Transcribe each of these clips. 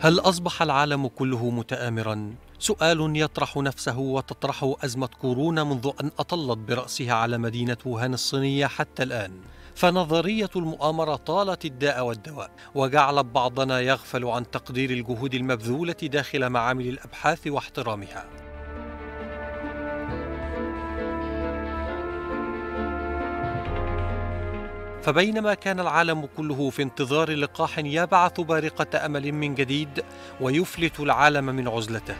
هل أصبح العالم كله متآمرا؟ سؤال يطرح نفسه وتطرحه أزمة كورونا منذ أن أطلت برأسها على مدينة ووهان الصينية حتى الآن فنظرية المؤامرة طالت الداء والدواء وجعلت بعضنا يغفل عن تقدير الجهود المبذولة داخل معامل الأبحاث واحترامها فبينما كان العالم كله في انتظار لقاح يبعث بارقة أمل من جديد ويفلت العالم من عزلته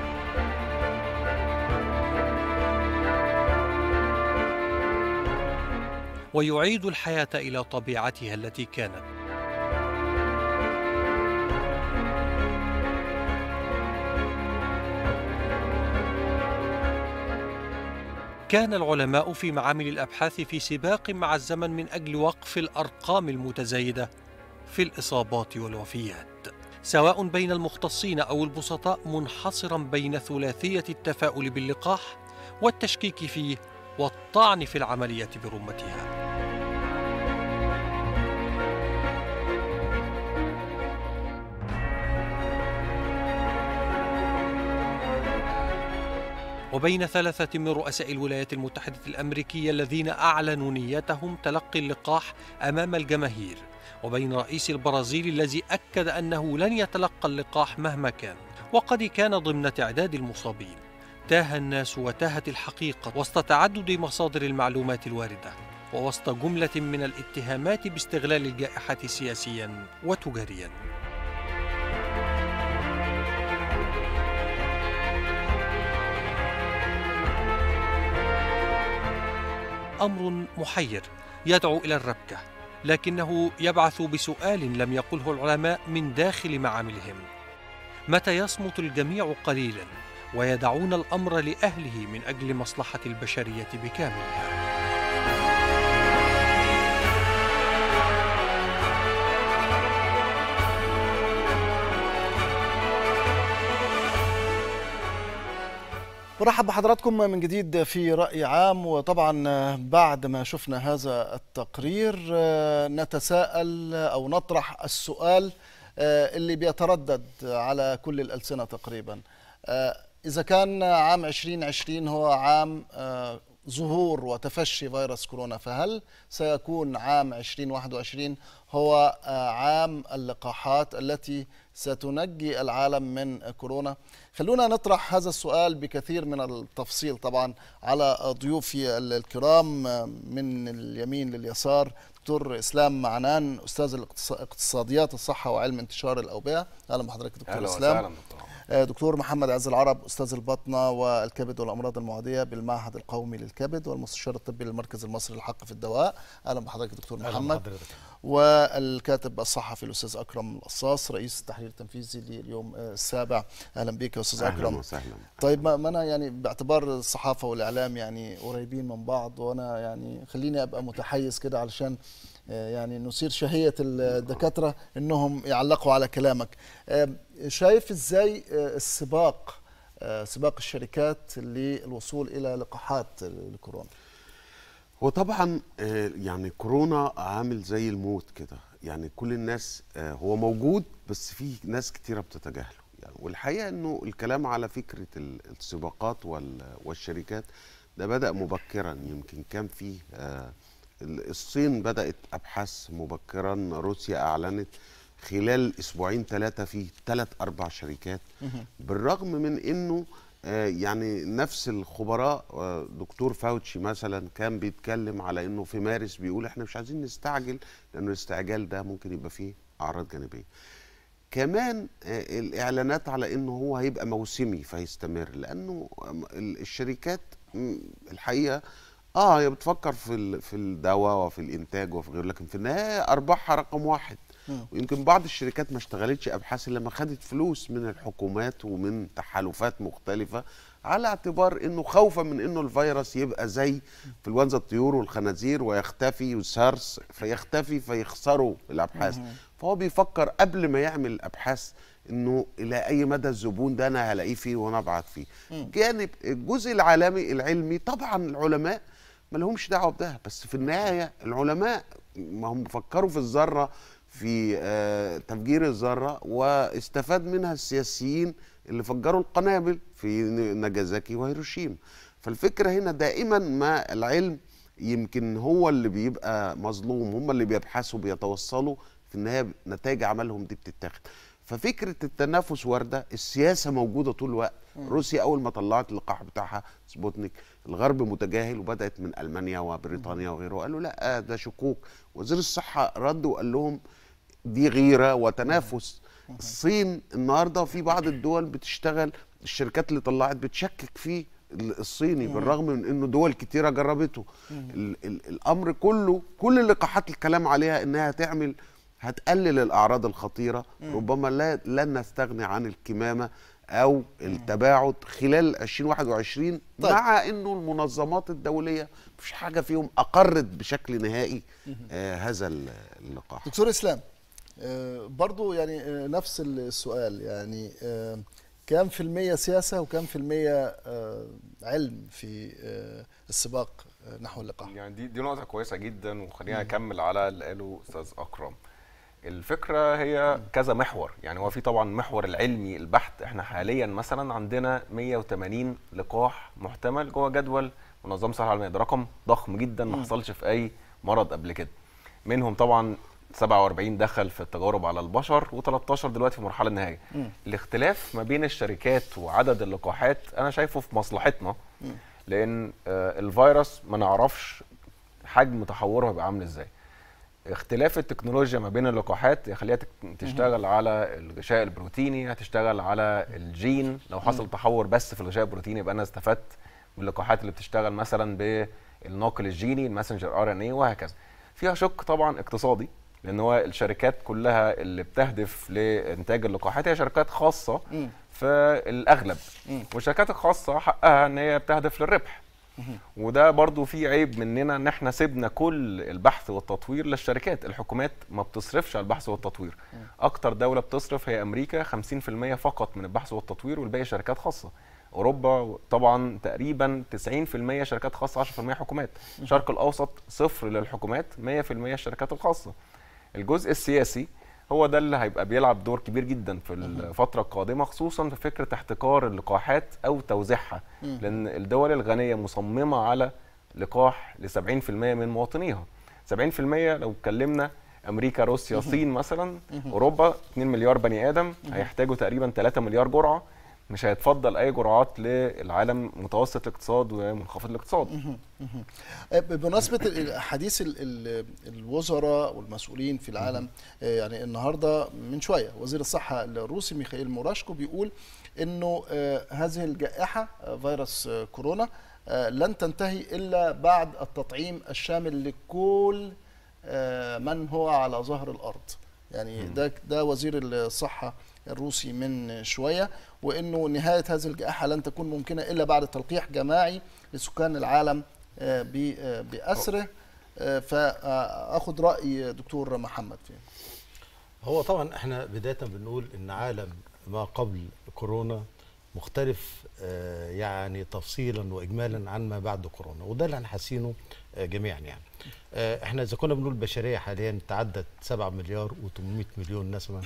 ويعيد الحياة إلى طبيعتها التي كانت كان العلماء في معامل الابحاث في سباق مع الزمن من اجل وقف الارقام المتزايده في الاصابات والوفيات سواء بين المختصين او البسطاء منحصرا بين ثلاثيه التفاؤل باللقاح والتشكيك فيه والطعن في العمليه برمتها وبين ثلاثة من رؤساء الولايات المتحدة الأمريكية الذين أعلنوا نيتهم تلقي اللقاح أمام الجماهير وبين رئيس البرازيل الذي أكد أنه لن يتلقى اللقاح مهما كان وقد كان ضمن تعداد المصابين تاه الناس وتاهت الحقيقة وسط تعدد مصادر المعلومات الواردة ووسط جملة من الاتهامات باستغلال الجائحة سياسيا وتجاريا امر محير يدعو الى الربكه لكنه يبعث بسؤال لم يقله العلماء من داخل معاملهم متى يصمت الجميع قليلا ويدعون الامر لاهله من اجل مصلحه البشريه بكاملها برحب بحضراتكم من جديد في رأي عام وطبعا بعد ما شفنا هذا التقرير نتساءل أو نطرح السؤال اللي بيتردد على كل الألسنة تقريبا إذا كان عام 2020 هو عام ظهور وتفشي فيروس كورونا فهل سيكون عام 2021 هو عام اللقاحات التي ستنجي العالم من كورونا خلونا نطرح هذا السؤال بكثير من التفصيل طبعا على ضيوفي الكرام من اليمين لليسار دكتور اسلام معنان استاذ الاقتصاديات الصحه وعلم انتشار الاوبئه اهلا بحضرتك دكتور اسلام وسهلا دكتور دكتور محمد عز العرب استاذ البطنه والكبد والامراض المعديه بالمعهد القومي للكبد والمستشار الطبي للمركز المصري للحق في الدواء اهلا بحضرتك دكتور محمد حضرتك. والكاتب الصحفي الاستاذ اكرم القصاص رئيس التحرير التنفيذي لليوم السابع اهلا بك يا استاذ اكرم اهلا وسهلا طيب ما انا يعني باعتبار الصحافه والاعلام يعني قريبين من بعض وانا يعني خليني ابقى متحيز كده علشان يعني نثير شهيه الدكاتره انهم يعلقوا على كلامك شايف ازاي السباق سباق الشركات للوصول الى لقاحات الكورونا هو طبعا يعني كورونا عامل زي الموت كده يعني كل الناس هو موجود بس في ناس كتيره بتتجاهله يعني والحقيقه انه الكلام على فكره السباقات والشركات ده بدا مبكرا يمكن كان فيه الصين بدات ابحاث مبكرا روسيا اعلنت خلال اسبوعين ثلاثه في ثلاث اربع شركات بالرغم من انه يعني نفس الخبراء دكتور فاوتشي مثلا كان بيتكلم على انه في مارس بيقول احنا مش عايزين نستعجل لانه الاستعجال ده ممكن يبقى فيه اعراض جانبيه كمان الاعلانات على انه هو هيبقى موسمي فيستمر لانه الشركات الحقيقه اه هي بتفكر في في الدواء وفي الانتاج وفي غيره لكن في النهايه ارباحها رقم واحد ويمكن بعض الشركات ما اشتغلتش ابحاث الا لما خدت فلوس من الحكومات ومن تحالفات مختلفه على اعتبار انه خوفا من انه الفيروس يبقى زي انفلونزا الطيور والخنازير ويختفي وسارس فيختفي فيخسروا الابحاث فهو بيفكر قبل ما يعمل ابحاث انه الى اي مدى الزبون ده انا هلاقيه فيه وانا ابعت فيه جانب الجزء العالمي العلمي طبعا العلماء ما لهمش دعوه بده بس في النهايه العلماء ما هم فكروا في الذره في آه، تفجير الذره واستفاد منها السياسيين اللي فجروا القنابل في ناجازاكي وهيروشيما فالفكره هنا دائما ما العلم يمكن هو اللي بيبقى مظلوم هم اللي بيبحثوا بيتوصلوا في النهايه نتائج عملهم دي بتتاخد ففكره التنافس وارده السياسه موجوده طول الوقت روسيا اول ما طلعت اللقاح بتاعها سبوتنيك الغرب متجاهل وبدات من المانيا وبريطانيا وغيره قالوا لا ده شكوك وزير الصحه رد وقال لهم دي غيره وتنافس الصين النهارده في بعض الدول بتشتغل الشركات اللي طلعت بتشكك في الصيني بالرغم من انه دول كتيره جربته ال ال الامر كله كل اللقاحات الكلام عليها انها تعمل هتقلل الاعراض الخطيره ربما لا لن نستغني عن الكمامه او التباعد خلال 2021 طيب. مع انه المنظمات الدوليه مفيش حاجه فيهم اقرت بشكل نهائي آه هذا اللقاح دكتور اسلام آه، برضو يعني آه، نفس السؤال يعني آه، كم في المية سياسة وكم في المية آه، علم في آه، السباق آه، نحو اللقاح يعني دي دي نقطة كويسة جدا وخلينا نكمل على اللي قاله أستاذ أكرم. الفكرة هي كذا محور، يعني هو في طبعا محور العلمي البحت، احنا حاليا مثلا عندنا 180 لقاح محتمل جوه جدول منظمة الصحة العالمية، ده رقم ضخم جدا ما حصلش في أي مرض قبل كده. منهم طبعا 47 دخل في التجارب على البشر و13 دلوقتي في المرحله النهائيه الاختلاف ما بين الشركات وعدد اللقاحات انا شايفه في مصلحتنا لان آه، الفيروس ما نعرفش حجم تحوره هيبقى عامل ازاي اختلاف التكنولوجيا ما بين اللقاحات يخليها تك- تشتغل على الغشاء البروتيني هتشتغل على الجين لو حصل تحور بس في الغشاء البروتيني يبقى انا استفدت من اللقاحات اللي بتشتغل مثلا بالناقل الجيني الماسنجر ار ان اي وهكذا فيها شق طبعا اقتصادي لان هو الشركات كلها اللي بتهدف لانتاج اللقاحات هي شركات خاصه في الاغلب والشركات الخاصه حقها ان هي بتهدف للربح وده برضو في عيب مننا ان احنا سيبنا كل البحث والتطوير للشركات الحكومات ما بتصرفش على البحث والتطوير اكتر دولة بتصرف هي امريكا 50% فقط من البحث والتطوير والباقي شركات خاصة اوروبا طبعا تقريبا 90% شركات خاصة 10% حكومات الشرق الاوسط صفر للحكومات 100% الشركات الخاصة الجزء السياسي هو ده اللي هيبقى بيلعب دور كبير جدا في الفترة القادمة خصوصا في فكرة احتكار اللقاحات أو توزيعها لأن الدول الغنية مصممة على لقاح ل 70% من مواطنيها 70% لو اتكلمنا أمريكا روسيا الصين مثلا أوروبا 2 مليار بني آدم هيحتاجوا تقريبا 3 مليار جرعة مش هيتفضل أي جرعات للعالم متوسط الاقتصاد ومنخفض الاقتصاد آه، بمناسبة ال- حديث ال- ال- الوزراء والمسؤولين في العالم آه، يعني النهاردة من شوية وزير الصحة الروسي ميخائيل موراشكو بيقول انه آه، هذه الجائحة آه، فيروس آه، كورونا آه، لن تنتهي الا بعد التطعيم الشامل لكل آه، من هو على ظهر الارض يعني ده ده وزير الصحة الروسي من شوية وانه نهاية هذه الجائحة لن تكون ممكنة الا بعد تلقيح جماعي لسكان العالم آه، ب- آه، بأسره آه، فأخذ رأي دكتور محمد فيه هو طبعا احنا بدايه بنقول ان عالم ما قبل كورونا مختلف آه، يعني تفصيلا واجمالا عن ما بعد كورونا وده اللي احنا حاسينه آه، جميعا يعني آه، احنا اذا كنا بنقول البشريه حاليا تعدت 7 مليار و800 مليون نسمه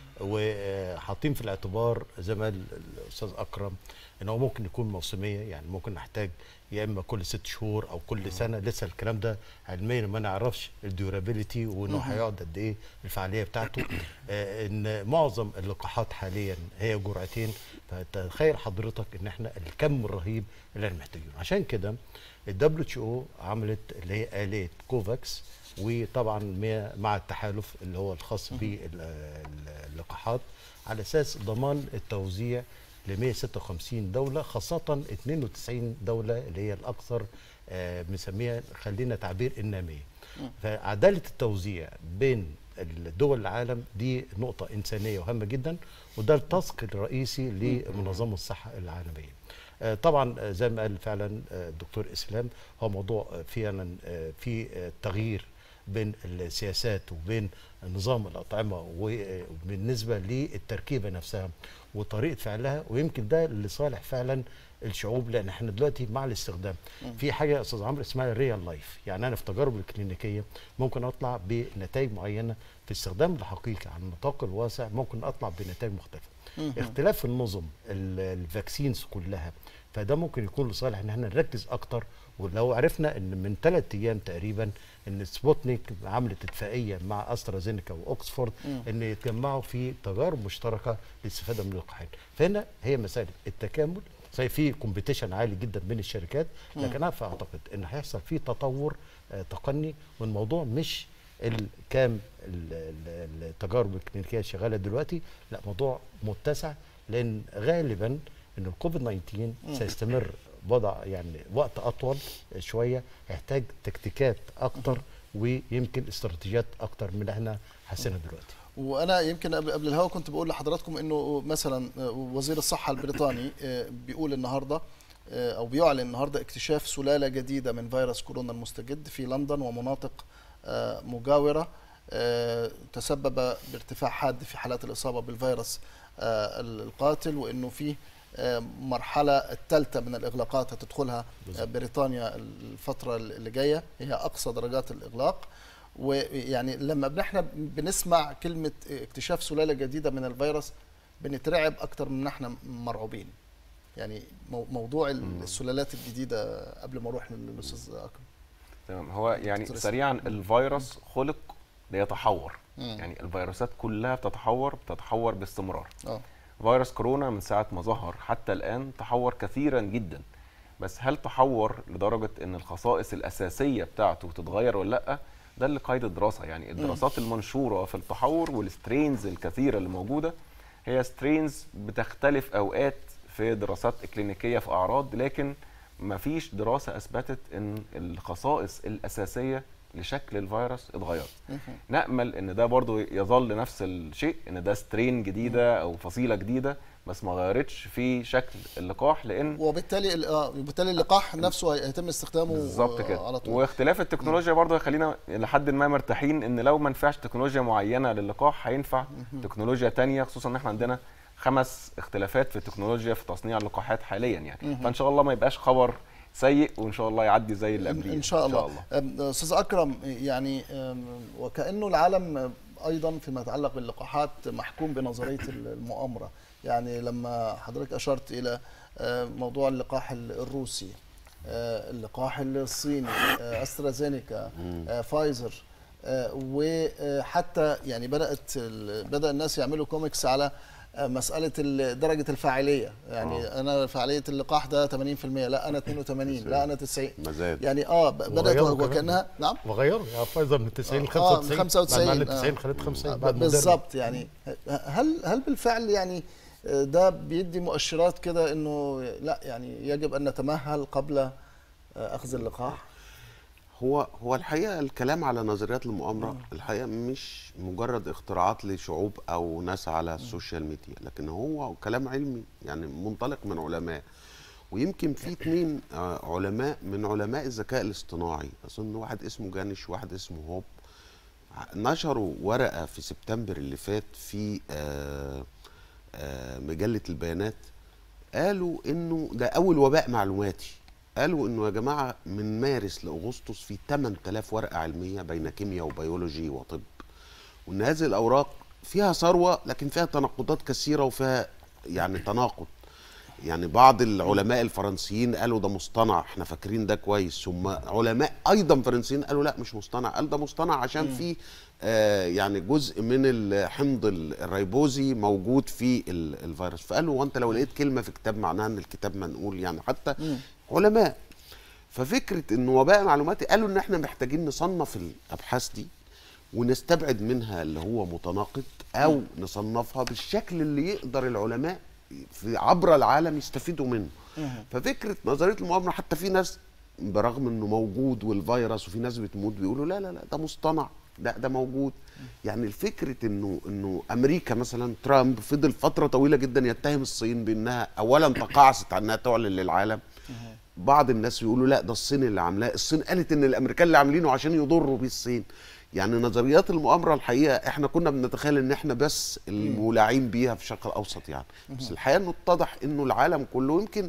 وحاطين في الاعتبار زي ما قال الاستاذ اكرم ان هو ممكن يكون موسميه يعني ممكن نحتاج يا اما كل ست شهور او كل سنه لسه الكلام ده علميا ما نعرفش الديورابيلتي وانه هيقعد قد ايه الفعاليه بتاعته آه ان معظم اللقاحات حاليا هي جرعتين فتخيل حضرتك ان احنا الكم الرهيب اللي احنا محتاجينه عشان كده الدبليو اتش او عملت اللي هي اليه كوفاكس وطبعا مع- مع التحالف اللي هو الخاص باللقاحات على اساس ضمان التوزيع ل 156 دوله خاصه 92 دوله اللي هي الاكثر آه، بنسميها خلينا تعبير الناميه فعداله التوزيع بين الدول العالم دي نقطه انسانيه وهامه جدا وده التاسك الرئيسي لمنظمه الصحه العالميه آه، طبعا آه، زي ما قال فعلا آه، الدكتور اسلام هو موضوع آه، فعلا آه، في آه، تغيير بين السياسات وبين نظام الأطعمة وبالنسبة للتركيبة نفسها وطريقة فعلها ويمكن ده لصالح فعلا الشعوب لان احنا دلوقتي مع الاستخدام في حاجه يا استاذ عمرو اسمها الريال لايف يعني انا في تجارب الكلينيكيه ممكن اطلع بنتائج معينه في الاستخدام الحقيقي على النطاق الواسع ممكن اطلع بنتائج مختلفه اختلاف النظم ال- الفاكسينز كلها فده ممكن يكون لصالح ان احنا نركز اكتر ولو عرفنا ان من ثلاث ايام تقريبا ان سبوتنيك عملت اتفاقيه مع استرازينيكا واوكسفورد ان يتجمعوا في تجارب مشتركه للاستفاده من اللقاحات فهنا هي مساله التكامل زي في كومبيتيشن عالي جدا بين الشركات لكن انا فاعتقد ان هيحصل في تطور آه، تقني والموضوع مش الكام ال- ال- التجارب الكلينيكيه شغاله دلوقتي لا موضوع متسع لان غالبا ان الكوفيد 19 سيستمر وضع يعني وقت اطول شويه يحتاج تكتيكات اكتر ويمكن استراتيجيات اكتر من اللي احنا حاسينها دلوقتي وانا يمكن قبل قبل الهوا كنت بقول لحضراتكم انه مثلا وزير الصحه البريطاني آه، بيقول النهارده آه، او بيعلن النهارده اكتشاف سلاله جديده من فيروس كورونا المستجد في لندن ومناطق آه، مجاوره آه، تسبب بارتفاع حاد في حالات الاصابه بالفيروس آه، القاتل وانه في آه، مرحله الثالثه من الاغلاقات هتدخلها آه، بريطانيا الفتره اللي جايه هي اقصى درجات الاغلاق ويعني لما احنا بنسمع كلمه اكتشاف سلاله جديده من الفيروس بنترعب اكتر من احنا مرعوبين يعني مو- موضوع السلالات الجديده قبل ما اروح للاستاذ اكرم تمام هو يعني دكتور سريعا الفيروس خلق ليتحور مم. يعني الفيروسات كلها بتتحور بتتحور باستمرار اه فيروس كورونا من ساعة ما ظهر حتى الآن تحور كثيرا جدا بس هل تحور لدرجة ان الخصائص الأساسية بتاعته تتغير ولا لأ ده اللي قيد الدراسة يعني الدراسات المنشورة في التحور والسترينز الكثيرة اللي موجودة هي سترينز بتختلف أوقات في دراسات إكلينيكية في أعراض لكن مفيش دراسة أثبتت ان الخصائص الأساسية لشكل الفيروس اتغيرت نأمل ان ده برضو يظل نفس الشيء ان ده سترين جديدة او فصيلة جديدة بس ما غيرتش في شكل اللقاح لان وبالتالي ال- اه وبالتالي اللقاح نفسه هيتم استخدامه بالظبط آه، كده على طول واختلاف التكنولوجيا برضه هيخلينا لحد ما مرتاحين ان لو ما نفعش تكنولوجيا معينه للقاح هينفع تكنولوجيا تانية خصوصا ان احنا عندنا خمس اختلافات في التكنولوجيا في تصنيع اللقاحات حاليا يعني فان شاء الله ما يبقاش خبر سيء وان شاء الله يعدي زي اللي إن- قبليه ان شاء الله أم، استاذ اكرم يعني أم، وكانه العالم ايضا فيما يتعلق باللقاحات محكوم بنظريه المؤامره يعني لما حضرتك اشرت الى آه، موضوع اللقاح ال- الروسي آه، اللقاح الصيني آه، استرازينيكا آه، فايزر آه، وحتى يعني بدات ال- بدا الناس يعملوا كوميكس على آه، مساله ال- درجه الفاعليه يعني آه. انا فاعليه اللقاح ده 80% لا انا 82 لا انا 90 مزاد يعني اه ب- بدات وغيروا كمان. وكانها نعم وغيروا يا فايزر من 90 ل آه، 95 95 بعد ما آه. 90 خلت 95 آه، بعد موديرنا. بالظبط يعني هل هل بالفعل يعني آه، ده بيدي مؤشرات كده انه لا يعني يجب ان نتمهل قبل آه، اخذ اللقاح هو هو الحقيقه الكلام على نظريات المؤامره الحقيقه مش مجرد اختراعات لشعوب او ناس على السوشيال ميديا لكن هو كلام علمي يعني منطلق من علماء ويمكن في اتنين آه، علماء من علماء الذكاء الاصطناعي اظن واحد اسمه جانش واحد اسمه هوب ع- نشروا ورقه في سبتمبر اللي فات في آه، آه، مجله البيانات قالوا انه ده اول وباء معلوماتي قالوا انه يا جماعه من مارس لاغسطس في 8000 ورقه علميه بين كيمياء وبيولوجي وطب وان هذه الاوراق فيها ثروه لكن فيها تناقضات كثيره وفيها يعني تناقض يعني بعض العلماء الفرنسيين قالوا ده مصطنع احنا فاكرين ده كويس ثم علماء ايضا فرنسيين قالوا لا مش مصطنع قال ده مصطنع عشان في آه يعني جزء من الحمض الريبوزي موجود في ال- الفيروس فقالوا وانت لو لقيت كلمه في كتاب معناها ان الكتاب منقول يعني حتى علماء ففكره ان وباء معلوماتي قالوا ان احنا محتاجين نصنف الابحاث دي ونستبعد منها اللي هو متناقض او نصنفها بالشكل اللي يقدر العلماء في عبر العالم يستفيدوا منه ففكره نظريه المؤامره حتى في ناس برغم انه موجود والفيروس وفي ناس بتموت بيقولوا لا لا لا ده مصطنع لا ده موجود يعني الفكره انه انه امريكا مثلا ترامب فضل فتره طويله جدا يتهم الصين بانها اولا تقاعست عن انها تعلن للعالم بعض الناس يقولوا لا ده الصين اللي عاملاه الصين قالت ان الامريكان اللي عاملينه عشان يضروا بيه الصين يعني نظريات المؤامره الحقيقه احنا كنا بنتخيل ان احنا بس المولعين بيها في الشرق الاوسط يعني بس الحقيقه انه اتضح انه العالم كله يمكن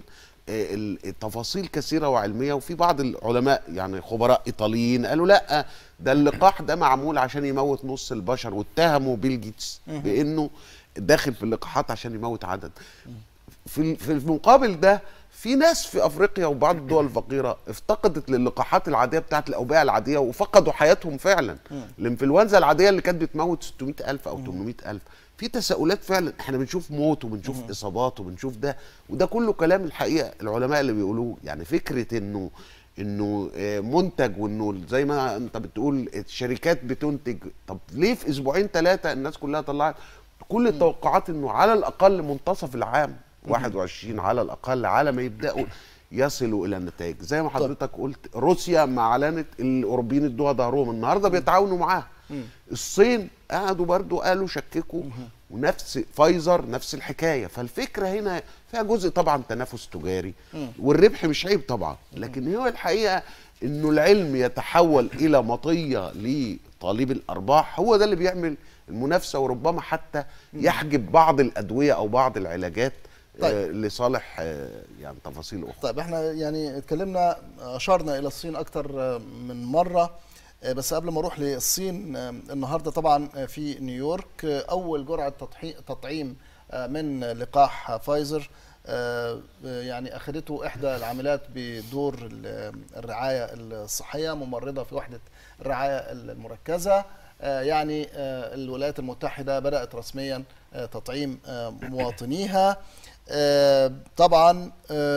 آه، ال- التفاصيل كثيره وعلميه وفي بعض العلماء يعني خبراء ايطاليين قالوا لا ده اللقاح ده معمول عشان يموت نص البشر واتهموا بيل جيتس بانه داخل في اللقاحات عشان يموت عدد في في المقابل ده في ناس في افريقيا وبعض الدول الفقيره افتقدت للقاحات العاديه بتاعت الاوبئه العاديه وفقدوا حياتهم فعلا الانفلونزا العاديه اللي كانت بتموت 600 الف او 800 الف في تساؤلات فعلا احنا بنشوف موت وبنشوف اصابات وبنشوف ده وده كله كلام الحقيقه العلماء اللي بيقولوه يعني فكره انه انه آه، منتج وانه زي ما انت بتقول الشركات بتنتج طب ليه في اسبوعين ثلاثه الناس كلها طلعت كل التوقعات انه على الاقل منتصف العام 21 على الاقل على ما يبداوا يصلوا الى النتائج زي ما حضرتك قلت روسيا ما اعلنت الاوروبيين ادوها ظهرهم النهارده بيتعاونوا معاها الصين قعدوا برضو قالوا شككوا ونفس فايزر نفس الحكايه فالفكره هنا فيها جزء طبعا تنافس تجاري والربح مش عيب طبعا لكن هو الحقيقه انه العلم يتحول الى مطيه لطالب الارباح هو ده اللي بيعمل المنافسه وربما حتى يحجب بعض الادويه او بعض العلاجات طيب. آه، لصالح آه، يعني تفاصيل اخرى طيب احنا يعني اتكلمنا اشرنا الى الصين اكتر من مره بس قبل ما اروح للصين النهارده طبعا في نيويورك اول جرعه تطحي- تطعيم من لقاح فايزر يعني اخذته احدى العاملات بدور ال- الرعايه الصحيه ممرضه في وحده الرعايه المركزه يعني الولايات المتحده بدات رسميا تطعيم مواطنيها طبعا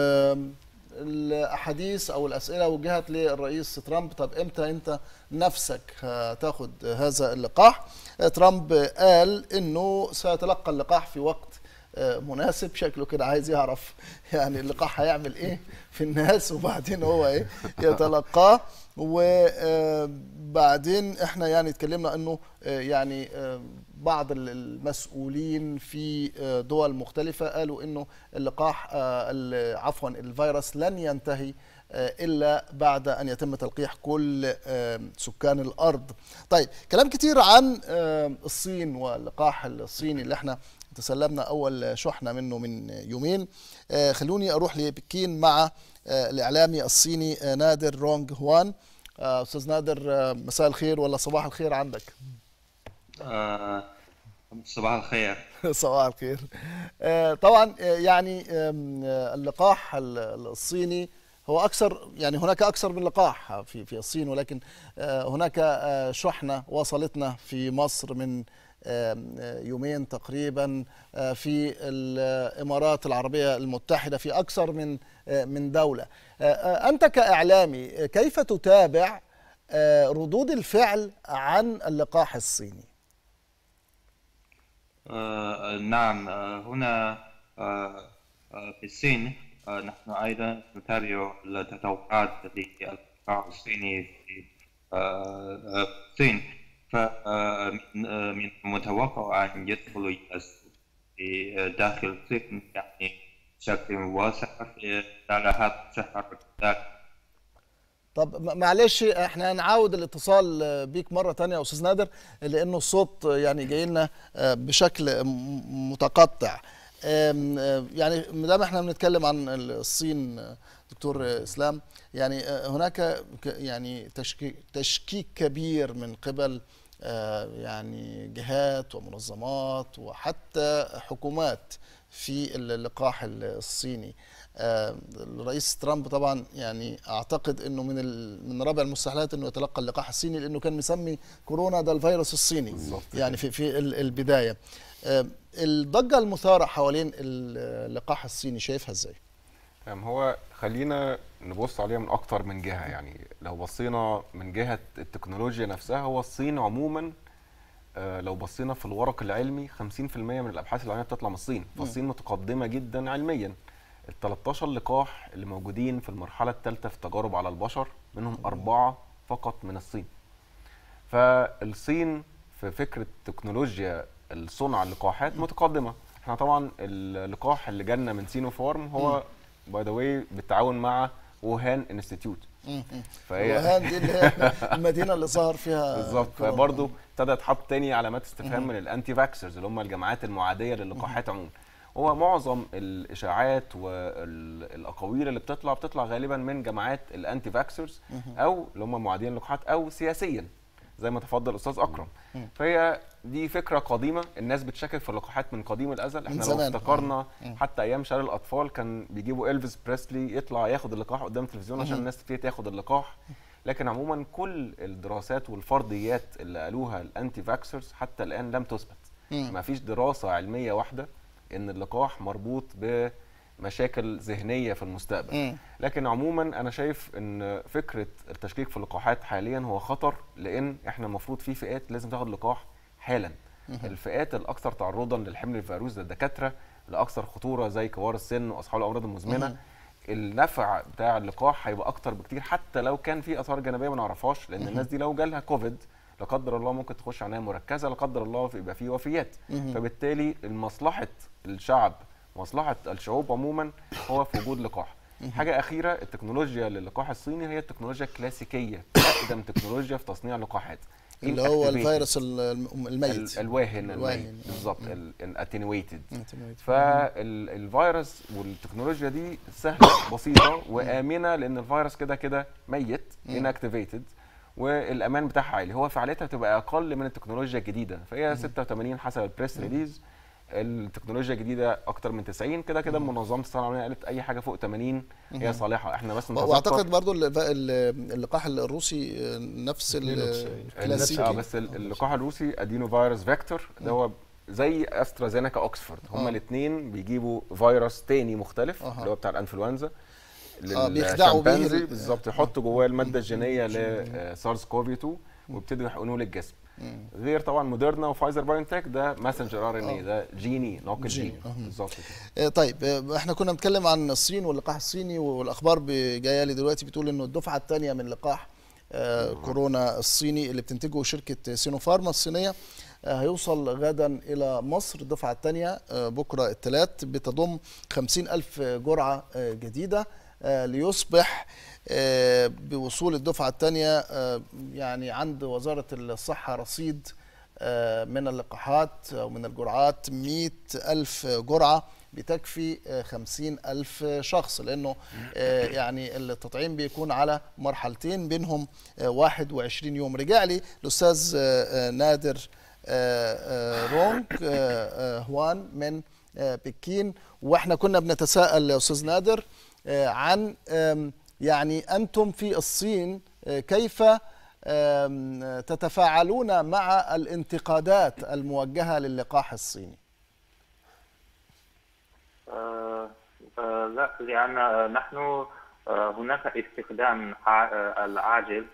الاحاديث او الاسئله وجهت للرئيس ترامب طب امتى انت نفسك هتاخد هذا اللقاح ترامب قال انه سيتلقى اللقاح في وقت مناسب شكله كده عايز يعرف يعني اللقاح هيعمل ايه في الناس وبعدين هو ايه يتلقاه وبعدين احنا يعني اتكلمنا انه يعني بعض المسؤولين في دول مختلفة قالوا انه اللقاح عفوا الفيروس لن ينتهي الا بعد ان يتم تلقيح كل سكان الارض. طيب كلام كتير عن الصين واللقاح الصيني اللي احنا تسلمنا اول شحنه منه من يومين خلوني اروح لبكين مع الاعلامي الصيني نادر رونج هوان استاذ نادر مساء الخير ولا صباح الخير عندك آه، صباح الخير صباح الخير طبعا يعني اللقاح الصيني هو اكثر يعني هناك اكثر من لقاح في في الصين ولكن هناك شحنه وصلتنا في مصر من يومين تقريبا في الامارات العربيه المتحده في اكثر من من دوله انت كاعلامي كيف تتابع ردود الفعل عن اللقاح الصيني آه نعم آه هنا آه في الصين نحن أيضا نتابع التطورات للقطاع الصيني في الصين فمن المتوقع أن يدخل إلى في داخل الصين يعني بشكل واسع في هذا الشهر طب معلش احنا هنعاود الاتصال بيك مره تانية يا استاذ نادر لانه الصوت يعني جاي لنا بشكل متقطع يعني ما دام احنا بنتكلم عن الصين دكتور اسلام يعني هناك يعني تشكيك, تشكيك كبير من قبل يعني جهات ومنظمات وحتى حكومات في اللقاح الصيني الرئيس ترامب طبعا يعني اعتقد انه من من رابع المستحيلات انه يتلقى اللقاح الصيني لانه كان مسمي كورونا ده الفيروس الصيني يعني في في البدايه الضجه المثاره حوالين اللقاح الصيني شايفها ازاي؟ هو خلينا نبص عليها من اكتر من جهه يعني لو بصينا من جهه التكنولوجيا نفسها هو الصين عموما لو بصينا في الورق العلمي 50% من الابحاث العلميه بتطلع من الصين فالصين متقدمه جدا علميا ال 13 لقاح اللي موجودين في المرحله الثالثه في التجارب على البشر منهم اربعه فقط من الصين فالصين في فكره تكنولوجيا الصنع اللقاحات متقدمه احنا طبعا اللقاح اللي جالنا من سينو فارم هو باي ذا واي بالتعاون مع ووهان انستيتيوت فهي ووهان دي اللي هي المدينه اللي ظهر فيها بالظبط فبرضه ابتدى يتحط تاني علامات استفهام من الانتي فاكسرز اللي هم الجماعات المعاديه للقاحات عموما هو معظم الاشاعات والاقاويل اللي بتطلع بتطلع غالبا من جماعات الانتي فاكسرز او اللي هم معادين اللقاحات او سياسيا زي ما تفضل الاستاذ اكرم فهي دي فكره قديمه الناس بتشكك في اللقاحات من قديم الازل احنا لو زمان. افتكرنا حتى ايام شلل الاطفال كان بيجيبوا الفيس بريسلي يطلع ياخد اللقاح قدام التلفزيون عشان الناس تبتدي تاخد اللقاح لكن عموما كل الدراسات والفرضيات اللي قالوها الانتي فاكسرز حتى الان لم تثبت ما فيش دراسه علميه واحده ان اللقاح مربوط بمشاكل ذهنيه في المستقبل مم. لكن عموما انا شايف ان فكره التشكيك في اللقاحات حاليا هو خطر لان احنا المفروض في فئات لازم تاخد لقاح حالا الفئات الاكثر تعرضا للحمل الفيروس ده الدكاتره الاكثر خطوره زي كبار السن واصحاب الامراض المزمنه النفع بتاع اللقاح هيبقى اكتر بكتير حتى لو كان في اثار جانبيه ما نعرفهاش لان الناس دي لو جالها كوفيد لا قدر الله ممكن تخش عنايه مركزه لا قدر الله يبقى في وفيات فبالتالي مصلحه الشعب مصلحه الشعوب عموما هو في وجود لقاح حاجه اخيره التكنولوجيا للقاح الصيني هي التكنولوجيا الكلاسيكيه اقدم تكنولوجيا في تصنيع لقاحات اللي هو Inactivated. الفيروس الم- الميت ال- الواهن الواهن، الميت آه. بالظبط الاتنويتد Attenuated. فالفيروس والتكنولوجيا دي سهله بسيطه وامنه لان الفيروس كده كده ميت انكتيفيتد والامان بتاعها عالي هو فعاليتها بتبقى اقل من التكنولوجيا الجديده فهي 86 حسب البريس ريليز التكنولوجيا الجديده اكتر من 90 كده كده منظمه الصحه العالميه قالت اي حاجه فوق 80 هي صالحه احنا بس نتذكر واعتقد برضو ال- ال- اللقاح الروسي آه، نفس ال- 92. النفس- اه الكلاسيكي بس ال- اللقاح الروسي ادينو فيروس فيكتور ده هو زي استرازينيكا اوكسفورد هما آه. الاثنين بيجيبوا فيروس تاني مختلف أها. اللي هو بتاع الانفلونزا آه، بيخدعوا بيه للشمبانزي ال- بالظبط يحطوا جواه الماده الجينيه لسارس كوفي 2 ويبتدوا يحقنوه للجسم غير طبعا موديرنا وفايزر بايونتك ده ماسنجر ار ان اي ده جيني ناقل جيني، جين أها. بالظبط كده آه، طيب آه، احنا كنا بنتكلم عن الصين واللقاح الصيني والاخبار ب- جايه لي دلوقتي بتقول انه الدفعه الثانيه من لقاح آه، كورونا الصيني اللي بتنتجه شركه سينوفارما الصينيه آه، هيوصل غدا إلى مصر الدفعة الثانية آه، بكرة الثلاث بتضم خمسين ألف جرعة آه، جديدة آه، ليصبح آه، بوصول الدفعة الثانية آه، يعني عند وزارة الصحة رصيد آه، من اللقاحات أو من الجرعات مئة ألف جرعة بتكفي آه، خمسين ألف شخص لأنه آه، يعني التطعيم بيكون على مرحلتين بينهم آه، 21 يوم رجع لي الأستاذ آه، آه، نادر آه، آه، رونك آه، آه، هوان من آه، بكين واحنا كنا بنتساءل يا أستاذ نادر آه، عن آم، يعني أنتم في الصين آه، كيف آم، تتفاعلون مع الانتقادات الموجهة للقاح الصيني آه، آه، لا لأن آه، نحن آه، هناك استخدام ع- آه، العاجل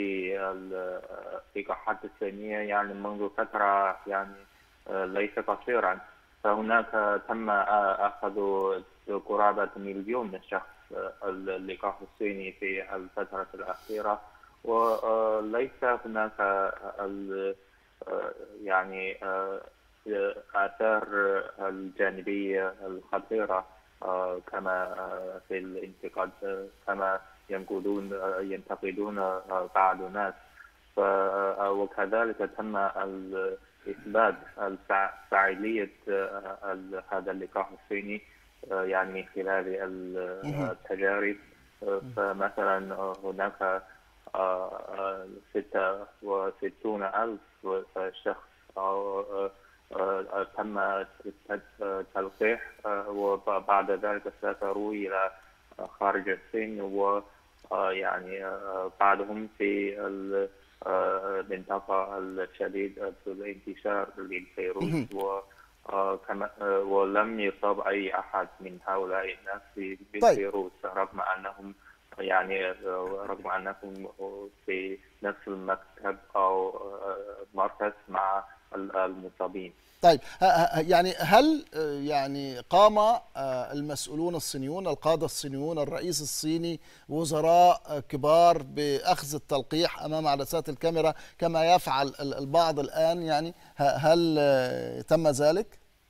للقاحات الصينية يعني منذ فترة يعني آه، ليس قصيرا فهناك تم آه، أخذ قرابة مليون شخص آه، اللقاح الصيني في الفترة الأخيرة وليس هناك ال- آه، يعني آه، آثار الجانبية الخطيرة آه، كما آه، في الانتقاد آه، كما ينقدون آه، ينتقدون آه، بعض الناس ف- آه، وكذلك تم ال- إثبات الفع- فاعلية آه، ال- هذا اللقاح الصيني آه، يعني من خلال ال- التجارب آه، فمثلا آه، هناك آه، آه، ستة وستون ألف شخص أو آه، آه، تم الت- تلقيح آه، وبعد ذلك سافروا إلى خارج الصين و آه، يعني آه، بعضهم في المنطقة الشديدة الانتشار للفيروس و آه، كما آه، ولم يصاب أي أحد من هؤلاء الناس ب- بالفيروس رغم أنهم يعني آه، رغم أنهم في نفس المكتب أو آه، مركز مع ال- المصابين طيب ه- ه- يعني هل آه، يعني قام آه، المسؤولون الصينيون القادة الصينيون الرئيس الصيني وزراء آه، كبار بأخذ التلقيح أمام عدسات الكاميرا كما يفعل ال- البعض الآن يعني ه- هل آه، تم ذلك؟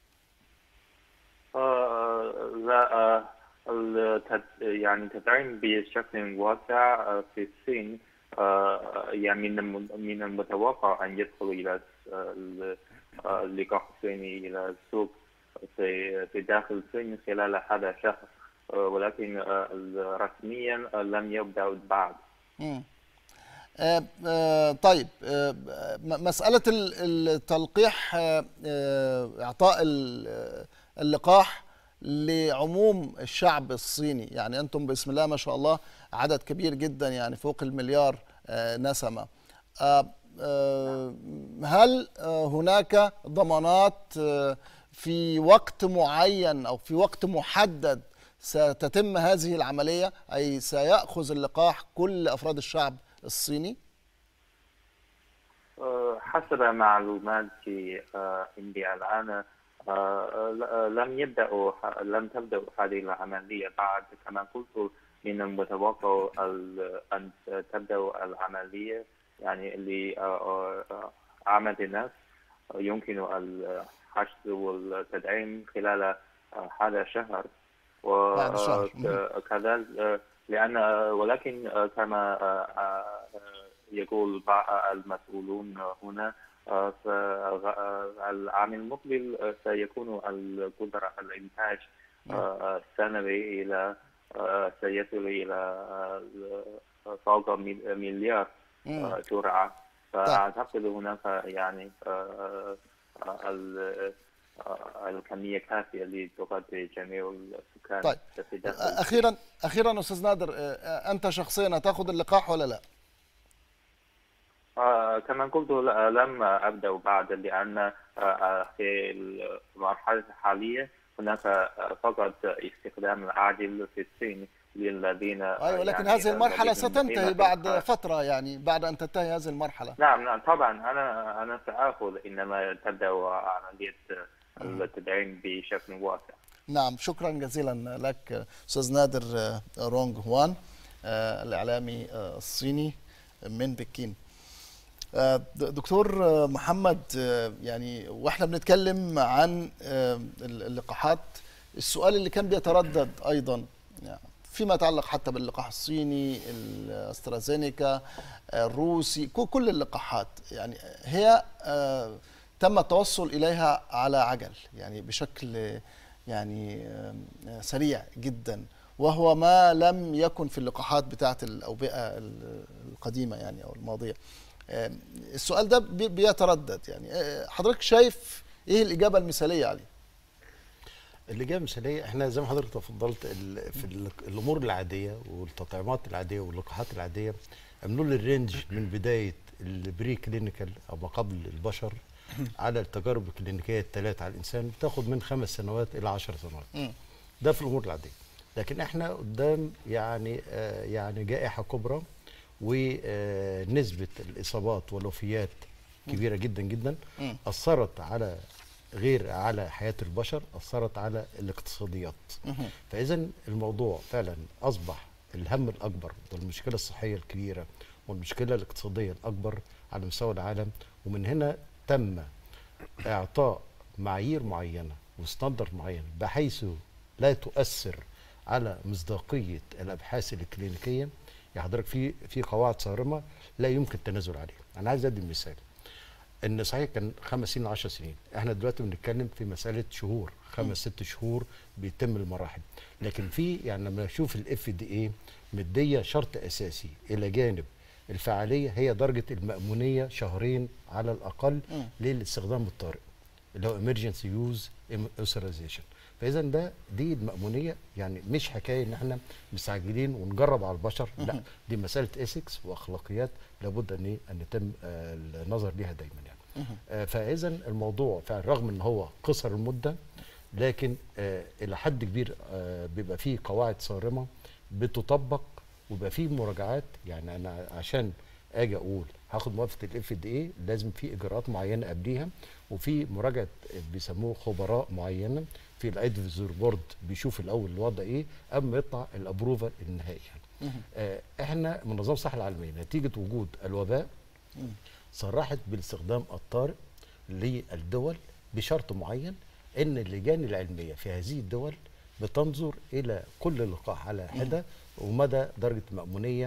آه، لا آه، التد- يعني التدعيم بشكل واسع آه، في الصين آه، يعني من الم- من المتوقع أن يدخل إلى ال- آه، اللقاح الصيني إلى السوق في في داخل الصين خلال هذا الشهر آه، ولكن آه، رسميا آه، لم يبدأ بعد مم. آه، آه، طيب آه، م- مسألة ال- التلقيح آه، آه، إعطاء ال- آه، اللقاح لعموم الشعب الصيني يعني أنتم بسم الله ما شاء الله عدد كبير جدا يعني فوق المليار آه، نسمة آه، آه، هل آه، هناك ضمانات آه، في وقت معين أو في وقت محدد ستتم هذه العملية أي سيأخذ اللقاح كل أفراد الشعب الصيني آه، حسب معلوماتي آه، عندي الآن آه، ل- لم يبدأوا لم تبدأ هذه العملية بعد كما قلت من المتوقع ال- أن تبدأ العملية يعني لعامة الناس يمكن الحشد والتدعيم خلال آه، هذا الشهر بعد شهر. وكذلك لأن ولكن كما يقول بعض المسؤولون هنا فالعام المقبل سيكون القدرة الإنتاج السنوي إلى سيصل إلى فوق مليار مم. جرعة فأعتقد هناك يعني ال- الكمية كافية لتغطي جميع السكان طيب. في داخل أخيرا أخيرا أستاذ نادر آه، أنت شخصيا هتاخذ اللقاح ولا لا؟ آه، كما قلت ل- لم أبدأ بعد لأن آه، آه، في المرحلة الحالية هناك آه، فقط استخدام العاجل في الصين للذين آه، أيوة لكن يعني هذه المرحلة الذين ستنتهي مقيمة بعد في- فترة يعني بعد أن تنتهي هذه المرحلة نعم نعم طبعا أنا أنا سآخذ إنما تبدأ عملية التدعيم بشكل واسع نعم شكرا جزيلا لك أستاذ نادر آه، رونغ هوان آه، الإعلامي آه، الصيني من بكين آه، د- دكتور آه، محمد آه، يعني واحنا بنتكلم عن آه، اللقاحات السؤال اللي كان بيتردد ايضا يعني فيما يتعلق حتى باللقاح الصيني الاسترازينيكا آه، الروسي كو- كل اللقاحات يعني هي آه، تم التوصل اليها على عجل يعني بشكل يعني آه، سريع جدا وهو ما لم يكن في اللقاحات بتاعه الاوبئه ال- القديمه يعني او الماضيه آه، السؤال ده بي- بيتردد يعني آه، حضرتك شايف ايه الاجابه المثاليه عليه الإجابة المثالية احنا زي ما حضرتك تفضلت ال- في ال- الأمور العادية والتطعيمات العادية واللقاحات العادية بنقول الرينج من بداية البري كلينيكال أو ما قبل البشر على التجارب الكلينيكية الثلاث على الإنسان بتاخد من خمس سنوات إلى عشر سنوات مم. ده في الأمور العادية لكن احنا قدام يعني آه يعني جائحة كبرى ونسبة الإصابات والوفيات كبيرة جدا جدا مم. أثرت على غير على حياة البشر أثرت على الاقتصاديات مهم. فإذا الموضوع فعلا أصبح الهم الأكبر والمشكلة الصحية الكبيرة والمشكلة الاقتصادية الأكبر على مستوى العالم ومن هنا تم إعطاء معايير معينة وستاندرد معين بحيث لا تؤثر على مصداقية الأبحاث الكلينيكية يعني حضرتك في في قواعد صارمة لا يمكن التنازل عليها أنا عايز أدي مثال ان صحيح كان خمس سنين 10 سنين احنا دلوقتي بنتكلم في مساله شهور خمس ست شهور بيتم المراحل لكن في يعني لما نشوف الاف دي اي مديه شرط اساسي الى جانب الفعاليه هي درجه المامونيه شهرين على الاقل مم. للاستخدام الطارئ اللي هو emergency use authorization فاذا ده دي المامونيه يعني مش حكايه ان احنا مستعجلين ونجرب على البشر لا دي مساله اسكس واخلاقيات لابد ان إيه؟ ان يتم آه، النظر ليها دايما يعني آه، فاذا الموضوع فعلا رغم ان هو قصر المده لكن آه، الى حد كبير آه، بيبقى فيه قواعد صارمه بتطبق ويبقى فيه مراجعات يعني انا عشان اجي اقول هاخد موافقه الاف دي اي لازم في اجراءات معينه قبليها وفي مراجعه بيسموه خبراء معينه في الادفيزور بورد بيشوف الاول الوضع ايه قبل ما يطلع الابروفال النهائي يعني. آه احنا منظمه الصحه العالميه نتيجه وجود الوباء صرحت بالاستخدام الطارئ للدول بشرط معين ان اللجان العلميه في هذه الدول بتنظر الى كل لقاح على حده ومدى درجه المامونيه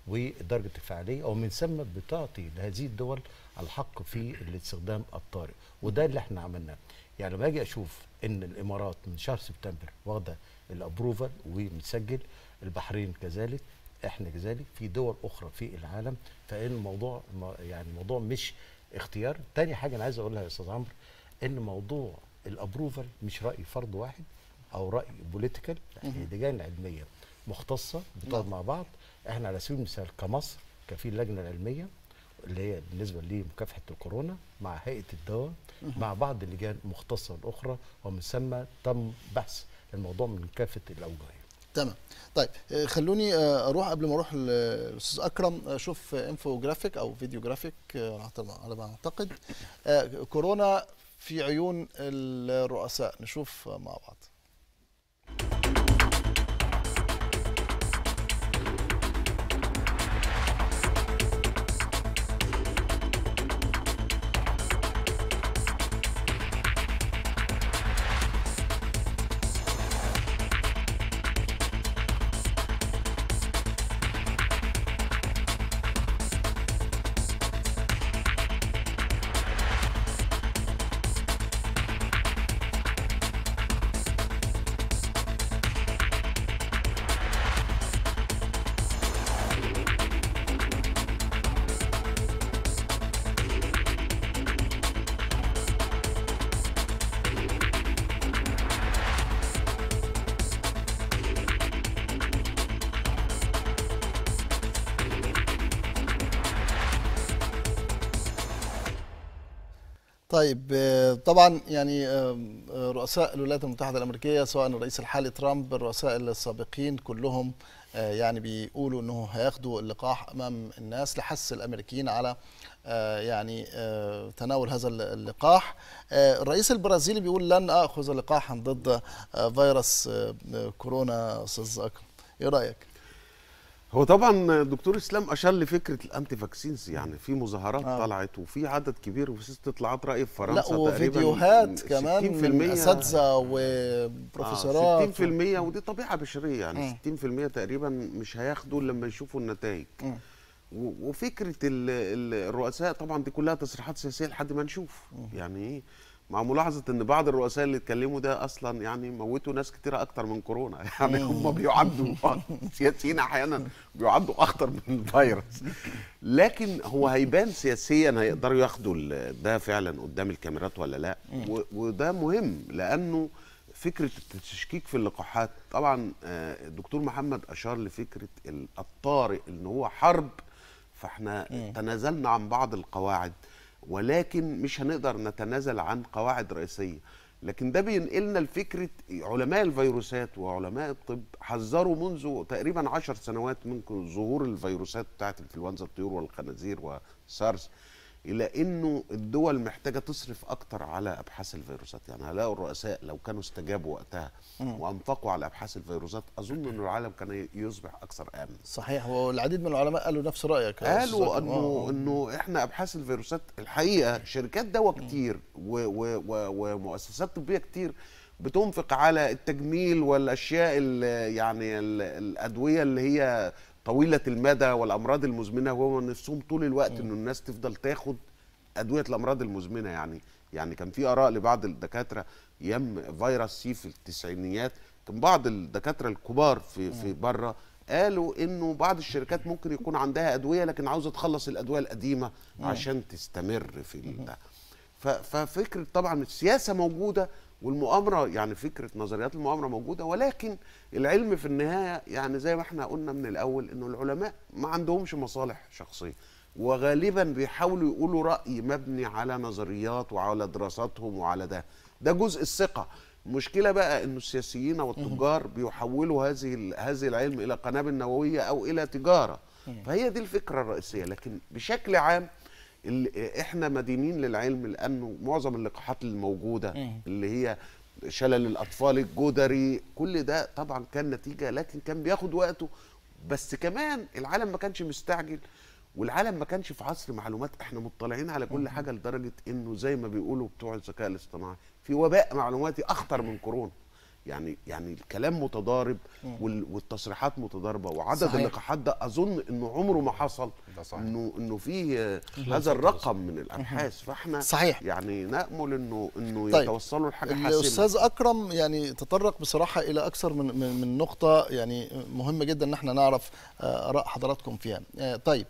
ودرجه الفعاليه ومن ثم بتعطي لهذه الدول الحق في الاستخدام الطارئ وده اللي احنا عملناه يعني لما اجي اشوف ان الامارات من شهر سبتمبر واخده الابروفال ومتسجل البحرين كذلك احنا كذلك في دول اخرى في العالم فان الموضوع ما- يعني الموضوع مش اختيار تاني حاجه انا عايز اقولها يا استاذ عمرو ان موضوع الابروفال مش راي فرد واحد او راي بوليتيكال اللجان العلميه مختصه بتقعد مع بعض احنا على سبيل المثال كمصر كان في اللجنه العلميه اللي هي بالنسبه لمكافحه الكورونا مع هيئه الدواء مع بعض اللجان المختصه الاخرى ومن ثم تم بحث الموضوع من كافه الاوجه تمام طيب آه، خلوني آه، اروح قبل ما اروح للاستاذ اكرم اشوف انفو جرافيك او فيديو جرافيك آه، على ما اعتقد آه، كورونا في عيون الرؤساء نشوف آه، مع بعض طيب آه، طبعا يعني آم، آه، رؤساء الولايات المتحدة الأمريكية سواء الرئيس الحالي ترامب الرؤساء السابقين كلهم آه، يعني بيقولوا انه هياخدوا اللقاح امام الناس لحث الامريكيين على آه، يعني آه، تناول هذا اللقاح آه، الرئيس البرازيلي بيقول لن اخذ لقاحا ضد آه، فيروس آه، آه، استاذ اكرم ايه رايك هو طبعا دكتور اسلام اشار لفكره الانتي فاكسينز يعني في مظاهرات آه. آه. طلعت وفي عدد كبير وفي استطلاعات راي في فرنسا لا تقريبا وفيديوهات كمان من 60% اساتذه وبروفيسورات وبروفيسورات آه 60% ودي طبيعه بشريه يعني 60% تقريبا مش هياخدوا لما يشوفوا النتائج مم. و- وفكره ال- ال- الرؤساء طبعا دي كلها تصريحات سياسيه لحد ما نشوف يعني ايه مع ملاحظه ان بعض الرؤساء اللي اتكلموا ده اصلا يعني موتوا ناس كتيره اكتر من كورونا يعني هم بيعدوا سياسيين احيانا بيعدوا اخطر من الفيروس لكن هو هيبان سياسيا هيقدروا ياخدوا ال- ده فعلا قدام الكاميرات ولا لا و- وده مهم لانه فكره التشكيك في اللقاحات طبعا آه، الدكتور محمد اشار لفكره ال- الطارئ ان هو حرب فاحنا تنازلنا عن بعض القواعد ولكن مش هنقدر نتنازل عن قواعد رئيسيه لكن ده بينقلنا لفكره علماء الفيروسات وعلماء الطب حذروا منذ تقريبا عشر سنوات من ظهور الفيروسات بتاعت انفلونزا الطيور والخنازير وسارس الى انه الدول محتاجه تصرف اكتر على ابحاث الفيروسات يعني هلاقوا الرؤساء لو كانوا استجابوا وقتها وانفقوا على ابحاث الفيروسات اظن ان العالم كان يصبح اكثر امن صحيح والعديد من العلماء قالوا نفس رايك يا أستاذ قالوا أكرم. انه آه. انه احنا ابحاث الفيروسات الحقيقه شركات دواء كتير و و و ومؤسسات طبيه كتير بتنفق على التجميل والاشياء ال- يعني ال- الادويه اللي هي طويله المدى والامراض المزمنه وهو نفسهم طول الوقت انه الناس تفضل تاخد ادويه الامراض المزمنه يعني يعني كان في اراء لبعض الدكاتره ايام فيروس سي في التسعينيات كان بعض الدكاتره الكبار في في بره قالوا انه بعض الشركات ممكن يكون عندها ادويه لكن عاوزه تخلص الادويه القديمه عشان تستمر في ال- ده ف- ففكره طبعا السياسه موجوده والمؤامره يعني فكره نظريات المؤامره موجوده ولكن العلم في النهايه يعني زي ما احنا قلنا من الاول انه العلماء ما عندهمش مصالح شخصيه وغالبا بيحاولوا يقولوا راي مبني على نظريات وعلى دراساتهم وعلى ده ده جزء الثقه المشكله بقى انه السياسيين والتجار بيحولوا هذه ال- هذه العلم الى قنابل نوويه او الى تجاره فهي دي الفكره الرئيسيه لكن بشكل عام ال- احنا مدينين للعلم لانه معظم اللقاحات الموجوده اللي هي شلل الاطفال الجدري كل ده طبعا كان نتيجه لكن كان بياخد وقته بس كمان العالم ما كانش مستعجل والعالم ما كانش في عصر معلومات احنا مطلعين على كل حاجه لدرجه انه زي ما بيقولوا بتوع الذكاء الاصطناعي في وباء معلوماتي اخطر من كورونا يعني يعني الكلام متضارب وال- والتصريحات متضاربه وعدد صحيح. اللقاحات ده اظن انه عمره ما حصل ده صحيح. انه انه فيه آه، هذا الرقم من الابحاث فاحنا صحيح. يعني نامل انه انه طيب. يتوصلوا لحاجه حاسمه الاستاذ اكرم يعني تطرق بصراحه الى اكثر من من, من نقطه يعني مهمه جدا ان احنا نعرف آه، اراء حضراتكم فيها آه، طيب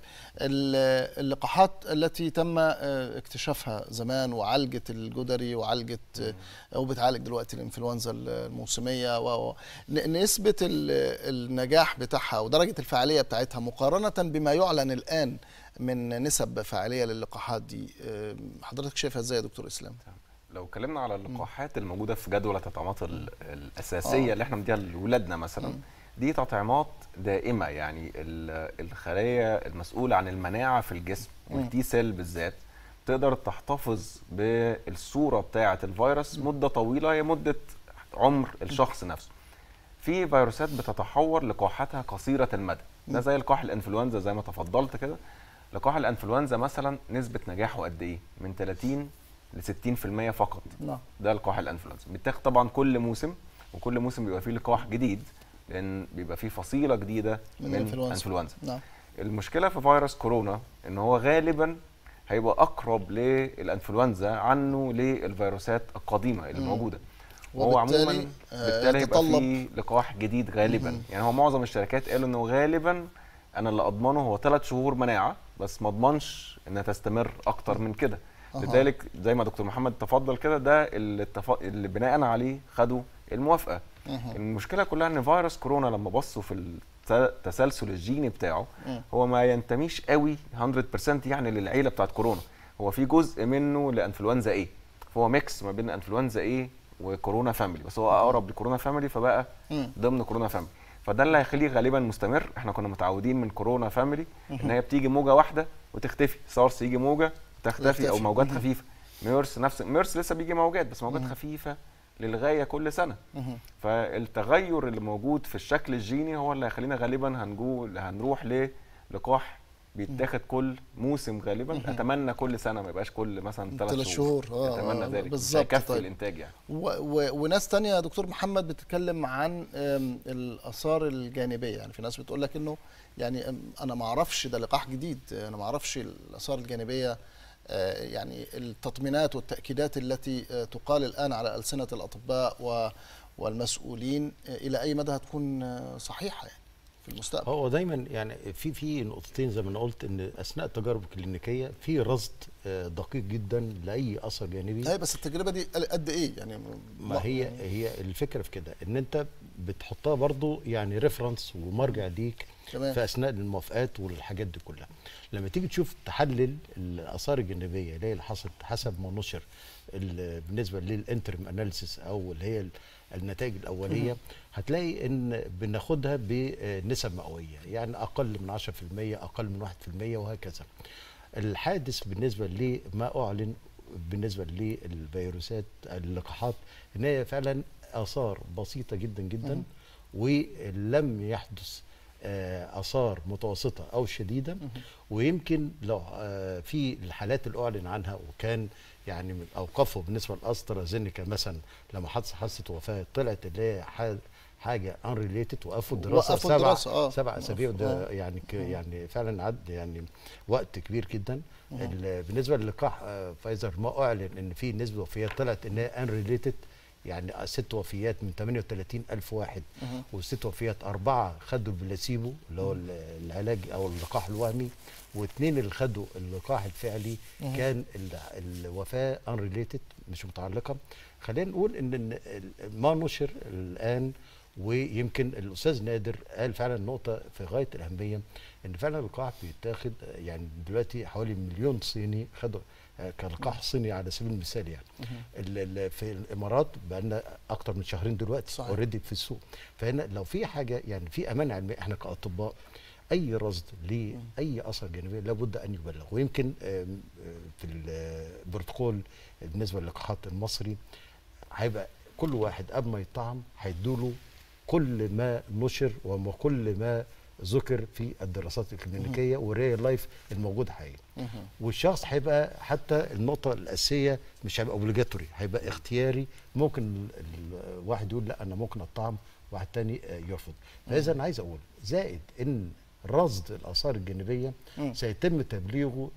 ال- اللقاحات التي تم آه، اكتشافها زمان وعالجت الجدري وعالجت آه، وبتعالج دلوقتي الانفلونزا الموسميه و و- ن- نسبه ال- النجاح بتاعها ودرجه الفعاليه بتاعتها مقارنه بما يعلن الان من نسب فعاليه للقاحات دي آه، حضرتك شايفها ازاي يا دكتور اسلام؟ لو اتكلمنا على اللقاحات الموجوده في جدول التطعيمات ال- الاساسيه اللي احنا بنديها لاولادنا مثلا دي تطعيمات دائمه يعني ال- الخلايا المسؤوله عن المناعه في الجسم والتي سيل بالذات تقدر تحتفظ بالصوره بتاعه الفيروس مده طويله هي مده عمر الشخص نفسه في فيروسات بتتحور لقاحاتها قصيره المدى ده زي لقاح الانفلونزا زي ما تفضلت كده لقاح الانفلونزا مثلا نسبه نجاحه قد ايه من 30 ل 60% فقط نعم ده لقاح الانفلونزا بيتاخد طبعا كل موسم وكل موسم بيبقى فيه لقاح جديد لان بيبقى فيه فصيله جديده من من, الإنفلونزا. انفلونزا نعم المشكله في فيروس كورونا ان هو غالبا هيبقى اقرب للانفلونزا عنه للفيروسات القديمه اللي موجوده وهو وبالتالي، عموما آه، بالتالي هيبقى يتطلب- فيه لقاح جديد غالبا يعني هو معظم الشركات قالوا انه غالبا انا اللي اضمنه هو ثلاث شهور مناعه بس ما اضمنش انها تستمر اكتر من كده أها. لذلك زي ما دكتور محمد تفضل كده ده اللي, التف... اللي بناء عليه خدوا الموافقه أها. المشكله كلها ان فيروس كورونا لما بصوا في الت- التسلسل الجيني بتاعه مم. هو ما ينتميش قوي 100% يعني للعيله بتاعت كورونا هو في جزء منه لانفلونزا ايه فهو ميكس ما بين انفلونزا ايه وكورونا فاميلي بس هو اقرب لكورونا فاميلي فبقى مم. ضمن كورونا فاميلي فده اللي هيخليه غالبا مستمر احنا كنا متعودين من كورونا فاميلي ان هي بتيجي موجه واحده وتختفي سارس يجي موجه تختفي او يختفي. موجات مهم. خفيفه ميرس نفس ميرس لسه بيجي موجات بس موجات خفيفه للغايه كل سنه مهم. فالتغير اللي موجود في الشكل الجيني هو اللي هيخلينا غالبا هنجو هنروح للقاح بيتاخد كل موسم غالبا اتمنى كل سنه ما يبقاش كل مثلا تلات ثلاث شهور. شهور آه، اتمنى آه، ذلك مش بالظبط. هيكفي طيب. الانتاج يعني و و وناس تانية يا دكتور محمد بتتكلم عن أم، الآثار الجانبية يعني في ناس بتقول لك إنه يعني أم، أنا ما أعرفش ده لقاح جديد أنا ما أعرفش الآثار الجانبية آه، يعني التطمينات والتأكيدات التي آه، تقال الآن على ألسنة الأطباء و- والمسؤولين آه، إلى أي مدى هتكون آه، صحيحة يعني في المستقبل هو دايما يعني في في نقطتين زي ما انا قلت ان اثناء التجارب الكلينيكيه في رصد آه، دقيق جدا لاي اثر جانبي أي بس التجربة دي قد إيه يعني ما هي يعني هي الفكره في كده ان انت بتحطها برضو يعني ريفرنس ومرجع ليك تمام. في اثناء الموافقات والحاجات دي كلها لما تيجي تشوف تحلل الاثار الجانبيه اللي هي اللي حصلت حسب ما نشر ال- بالنسبه للانترم اناليسيس او اللي هي ال- النتائج الاوليه هتلاقي ان بناخدها بنسب مئويه يعني اقل من 10% اقل من 1% وهكذا الحادث بالنسبه لما اعلن بالنسبه للفيروسات اللقاحات ان هي فعلا اثار بسيطه جدا جدا ولم يحدث آه، اثار متوسطه او شديده ويمكن لو آه، في الحالات اللي اعلن عنها وكان يعني من اوقفه بالنسبه لاسترازينيكا مثلا لما حدث حادثه وفاه طلعت اللي هي حال- حاجه انريليتد وقفوا الدراسه وقفوا سبع الدراسة، آه. سبع اسابيع وده آه. يعني ك يعني فعلا عد يعني وقت كبير جدا ال- بالنسبه للقاح آه، فايزر ما اعلن ان في نسبه وفيات طلعت ان هي انريليتد يعني ست وفيات من 38 ألف واحد وست وفيات أربعة خدوا البلاسيبو اللي هو ال- العلاج أو اللقاح الوهمي واثنين اللي خدوا اللقاح الفعلي كان ال- الوفاة unrelated مش متعلقة خلينا نقول إن إن ال- ما نشر الآن ويمكن الأستاذ نادر قال فعلا نقطة في غاية الأهمية إن فعلا اللقاح بيتاخد يعني دلوقتي حوالي مليون صيني خدوا آه، كلقاح صيني على سبيل المثال يعني ال- ال- في الامارات بقى لنا اكتر من شهرين دلوقتي صحيح. اوريدي في السوق فهنا لو في حاجه يعني في امان علمي احنا كاطباء اي رصد لاي اثر جانبي لابد ان يبلغ ويمكن آم، آه، في البروتوكول بالنسبه للقاحات المصري هيبقى كل واحد قبل ما يطعم هيدوله كل ما نشر وكل ما ذكر في الدراسات الكلينيكيه والريال لايف الموجود حاليا والشخص هيبقى حتى النقطه الاساسيه مش هيبقى اوبليجاتوري هيبقى اختياري ممكن ال- ال- واحد يقول لا انا ممكن اطعم واحد تاني آه، يرفض فاذا انا عايز اقول زائد ان رصد الاثار الجانبيه سيتم تبليغه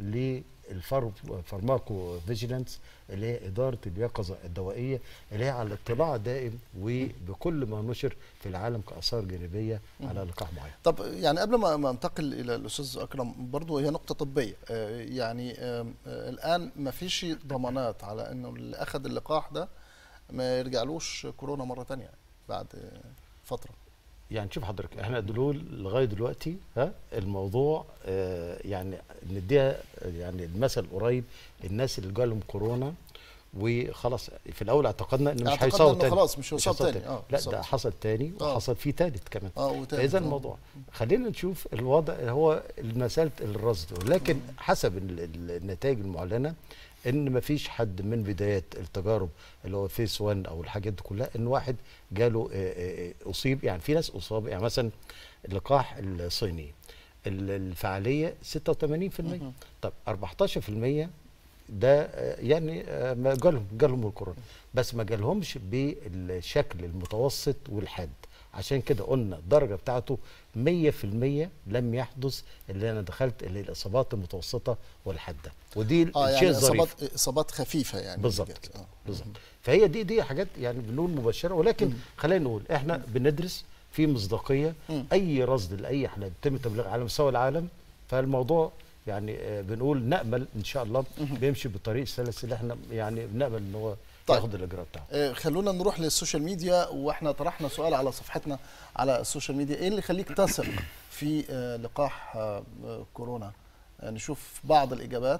للفارماكو فيجيلانس اللي هي اداره اليقظه الدوائيه اللي هي على اطلاع دائم وبكل ما نشر في العالم كاثار جانبيه على لقاح معين طب يعني قبل ما ما انتقل الى الاستاذ اكرم برضو هي نقطه طبيه آه، يعني آم، آه، الان ما فيش ضمانات على انه اللي اخذ اللقاح ده ما يرجعلوش كورونا مره تانية بعد آه، فتره يعني شوف حضرتك احنا دلول لغايه دلوقتي ها الموضوع آه يعني نديها يعني المثل قريب الناس اللي جالهم كورونا وخلاص في الاول اعتقدنا ان مش اعتقدنا هيصابوا إنه تاني خلاص مش هيصاب هيصاب تاني. آه، لا بالظبط. ده حصل تاني آه. وحصل فيه تالت كمان اه وتالت فاذا آه. الموضوع خلينا نشوف الوضع هو مساله الرصد ولكن حسب ال- ال- النتائج المعلنه ان ما فيش حد من بدايات التجارب اللي هو فيس 1 او الحاجات دي كلها ان واحد جاله آه، آه، آه، اصيب يعني في ناس اصاب يعني مثلا اللقاح الصيني ال- الفعاليه 86% طب 14% ده آه، يعني آه، ما جالهم جالهم الكورونا بس ما جالهمش بالشكل المتوسط والحاد عشان كده قلنا الدرجه بتاعته 100% لم يحدث اللي انا دخلت اللي هي الاصابات المتوسطه والحاده ودي اه الشيء يعني الظريف اصابات اصابات خفيفه يعني بالظبط بجد. كده آه. بالظبط فهي دي دي حاجات يعني بنقول مبشره ولكن خلينا نقول احنا بندرس في مصداقيه مم. اي رصد لاي حاله بيتم تبليغ على مستوى العالم فالموضوع يعني آه، بنقول نامل ان شاء الله بيمشي بالطريق السلس اللي احنا يعني بنامل ان هو طيب. ياخد الاجراء بتاعه آه، خلونا نروح للسوشيال ميديا واحنا طرحنا سؤال على صفحتنا على السوشيال ميديا ايه اللي يخليك تثق في آه، لقاح آه، آه، كورونا آه، نشوف بعض الاجابات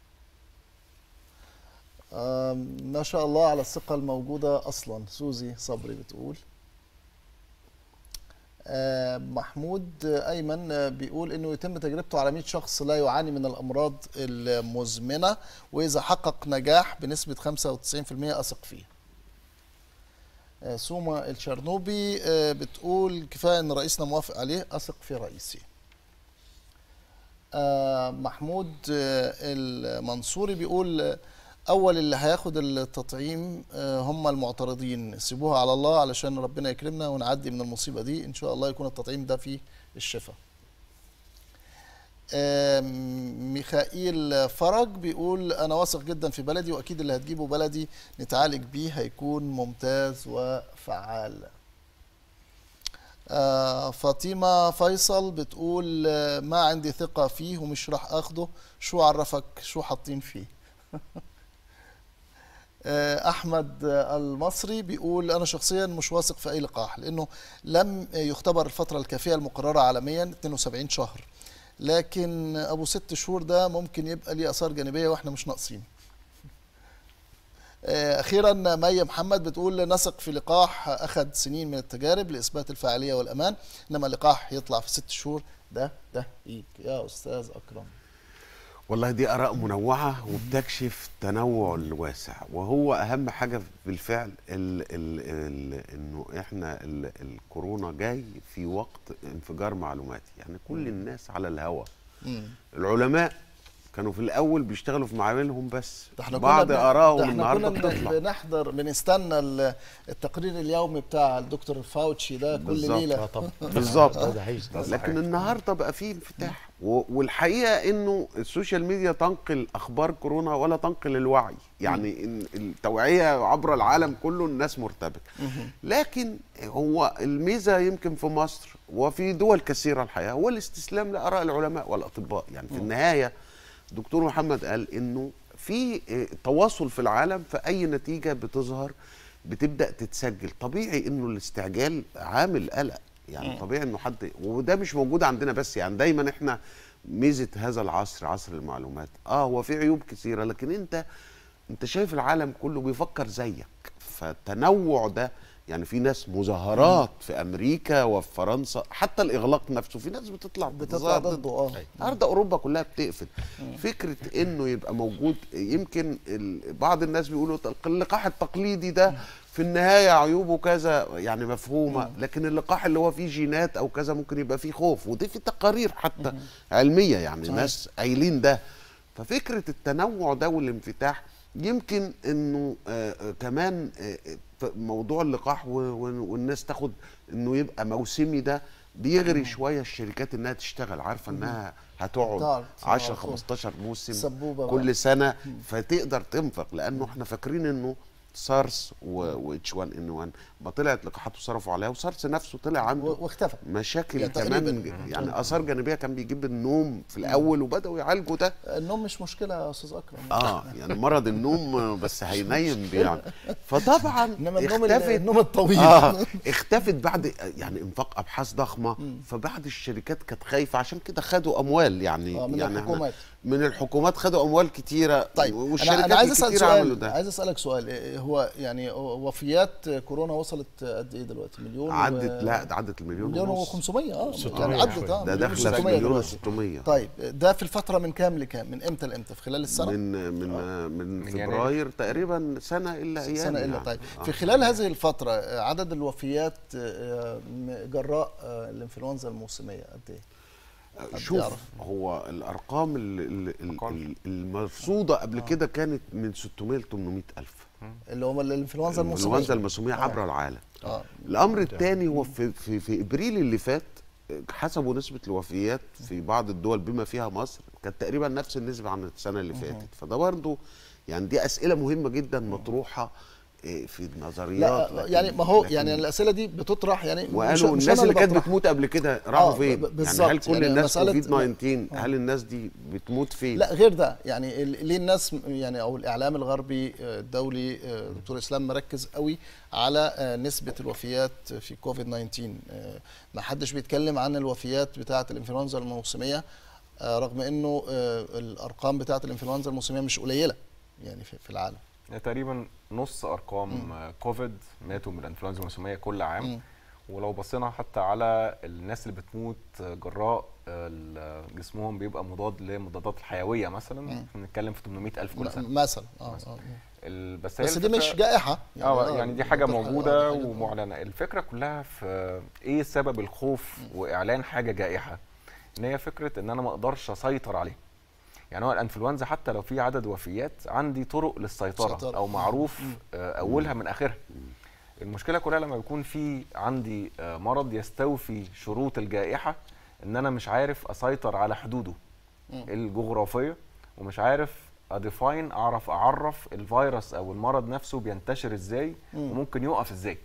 آم، ما شاء الله على الثقه الموجوده اصلا سوزي صبري بتقول آه، محمود آه، ايمن آه، بيقول انه يتم تجربته على 100 شخص لا يعاني من الامراض المزمنه واذا حقق نجاح بنسبه 95% اثق فيه آه، سوما الشرنوبي آه، بتقول كفايه ان رئيسنا موافق عليه اثق في رئيسي آه، محمود آه، المنصوري بيقول آه، اول اللي هياخد التطعيم آه، هم المعترضين سيبوها على الله علشان ربنا يكرمنا ونعدي من المصيبه دي ان شاء الله يكون التطعيم ده فيه الشفاء آه، ميخائيل فرج بيقول انا واثق جدا في بلدي واكيد اللي هتجيبه بلدي نتعالج بيه هيكون ممتاز وفعال آه، فاطمة فيصل بتقول آه، ما عندي ثقة فيه ومش راح اخده شو عرفك شو حاطين فيه آه، احمد آه، المصري بيقول انا شخصيا مش واثق في اي لقاح لانه لم يختبر الفتره الكافيه المقرره عالميا 72 شهر لكن ابو ست شهور ده ممكن يبقى ليه اثار جانبيه واحنا مش ناقصين آه، اخيرا مي محمد بتقول نثق في لقاح اخذ سنين من التجارب لاثبات الفاعليه والامان انما لقاح يطلع في ست شهور ده ده ايك يا استاذ اكرم والله دي آراء منوعة وبتكشف تنوع الواسع وهو أهم حاجة بالفعل ال ال ال إنه إحنا ال الكورونا جاي في وقت انفجار معلوماتي يعني كل الناس على الهوا مم. العلماء كانوا في الأول بيشتغلوا في معاملهم بس ده احنا بعض كنا بن- آرائهم ده احنا النهاردة كنا بن- بتطلع بنحضر بنستنى ال- التقرير اليومي بتاع الدكتور فاوتشي ده كل بالظبط. اه ليله طبعا بالظبط. ده حقيقي لكن النهارده بقى فيه انفتاح و- والحقيقه انه السوشيال ميديا تنقل اخبار كورونا ولا تنقل الوعي يعني إن التوعيه عبر العالم كله الناس مرتبكه لكن هو الميزه يمكن في مصر وفي دول كثيره الحقيقه هو الاستسلام لاراء العلماء والاطباء يعني في النهايه دكتور محمد قال انه في آه، تواصل في العالم فاي نتيجه بتظهر بتبدا تتسجل طبيعي انه الاستعجال عامل قلق يعني طبيعي انه حد وده مش موجود عندنا بس يعني دايما احنا ميزه هذا العصر عصر المعلومات اه هو في عيوب كثيره لكن انت انت شايف العالم كله بيفكر زيك فالتنوع ده يعني في ناس مظاهرات في امريكا وفي فرنسا حتى الاغلاق نفسه في ناس بتطلع بتطلع بتظاهر ضده اه النهارده اوروبا كلها بتقفل فكره انه يبقى موجود يمكن ال- بعض الناس بيقولوا طب اللقاح التقليدي ده في النهايه عيوبه كذا يعني مفهومه لكن اللقاح اللي هو فيه جينات او كذا ممكن يبقى فيه خوف ودي في تقارير حتى علميه يعني صحيح. ناس قايلين ده ففكره التنوع ده والانفتاح يمكن انه آه آه كمان آه آه، ف- موضوع اللقاح و- و- والناس تاخد انه يبقى موسمي ده بيغري شويه الشركات انها تشتغل عارفه انها هتقعد تعرف. 10 آه، 15 موسم سبوبة بقى. كل سنه فتقدر تنفق لانه احنا فاكرين انه سارس واتش 1 ان 1 ما طلعت لقاحات وصرفوا عليها وسارس نفسه طلع عنده و- واختفى مشاكل يعني كمان تقريباً. يعني اثار جانبيه كان بيجيب النوم في الاول وبداوا يعالجوا ده النوم مش مشكله يا استاذ اكرم اه يعني مرض النوم بس هينيم يعني فطبعا انما النوم اختفت النوم الطويل اه اختفت بعد يعني انفاق ابحاث ضخمه فبعد الشركات كانت خايفه عشان كده خدوا اموال يعني آه، من يعني إحنا الحكومات. من الحكومات خدوا اموال كتيره طيب والشركات انا انا عايز اسال الكتيرة عملوا سؤال ده عايز اسالك سؤال إيه هو يعني وفيات كورونا وصلت قد ايه دلوقتي مليون عدت و... لا ده عدت المليون مليون ونص و500 اه 600 يعني عدت اه ده مليون داخله في و600 مليون دلوقتي. و600 طيب ده في الفتره من كام لكام من امتى لامتى في خلال السنه من من من من فبراير تقريبا سنه الا ايام سنه الا يعني. طيب آه. في خلال هذه الفتره آه، عدد الوفيات آه، م- جراء آه، الانفلونزا الموسميه قد ايه حد شوف يعرف؟ هو الارقام ال- ال- ال- أرقام. ال- المرصوده قبل كده كانت من 600 ل 800 الف اللي هم الانفلونزا الموسميه الانفلونزا الموسميه عبر العالم اه الامر الثاني هو في, في, في ابريل اللي فات حسبوا نسبه الوفيات في بعض الدول بما فيها مصر كانت تقريبا نفس النسبه عن السنه اللي فاتت فده برضه يعني دي اسئله مهمه جدا مطروحه إيه، في النظريات لا لكن- يعني ما هو لكن- يعني الاسئله دي بتطرح يعني مش- وقالوا مش الناس أنا اللي كانت بطرحها. بتموت قبل كده راحوا آه، فين؟ ب- يعني بالظبط. هل كل يعني الناس مسألة- كوفيد 19 هل الناس دي بتموت فين؟ لا غير ده يعني ال- ليه الناس م- يعني او الاعلام الغربي آه، الدولي آه، دكتور اسلام مركز قوي على آه، نسبه الوفيات في كوفيد 19 آه، ما حدش بيتكلم عن الوفيات بتاعه الانفلونزا الموسميه آه، رغم انه آه، الارقام بتاعه الانفلونزا الموسميه مش قليله يعني في في العالم يعني تقريبا نص ارقام آه، كوفيد ماتوا من الانفلونزا الموسميه كل عام مم. ولو بصينا حتى على الناس اللي بتموت آه، جراء آه، ال- جسمهم بيبقى مضاد للمضادات الحيويه مثلا احنا بنتكلم في 800 الف كل سنه م- مثلا اه مثلاً. آه. ال- بس هي بس دي الفكرة- مش جائحه اه آه، يعني دي حاجه بتطرح- آه، موجوده دي حاجة- ومعلنه الفكره كلها في ايه سبب الخوف واعلان حاجه جائحه ان هي فكره ان انا ما اقدرش اسيطر عليه يعني هو الانفلونزا حتى لو في عدد وفيات عندي طرق للسيطره سيطرة. او معروف آه، اولها من اخرها المشكله كلها لما يكون في عندي آه، مرض يستوفي شروط الجائحه ان انا مش عارف اسيطر على حدوده الجغرافيه ومش عارف اديفاين اعرف اعرف الفيروس او المرض نفسه بينتشر ازاي وممكن يقف ازاي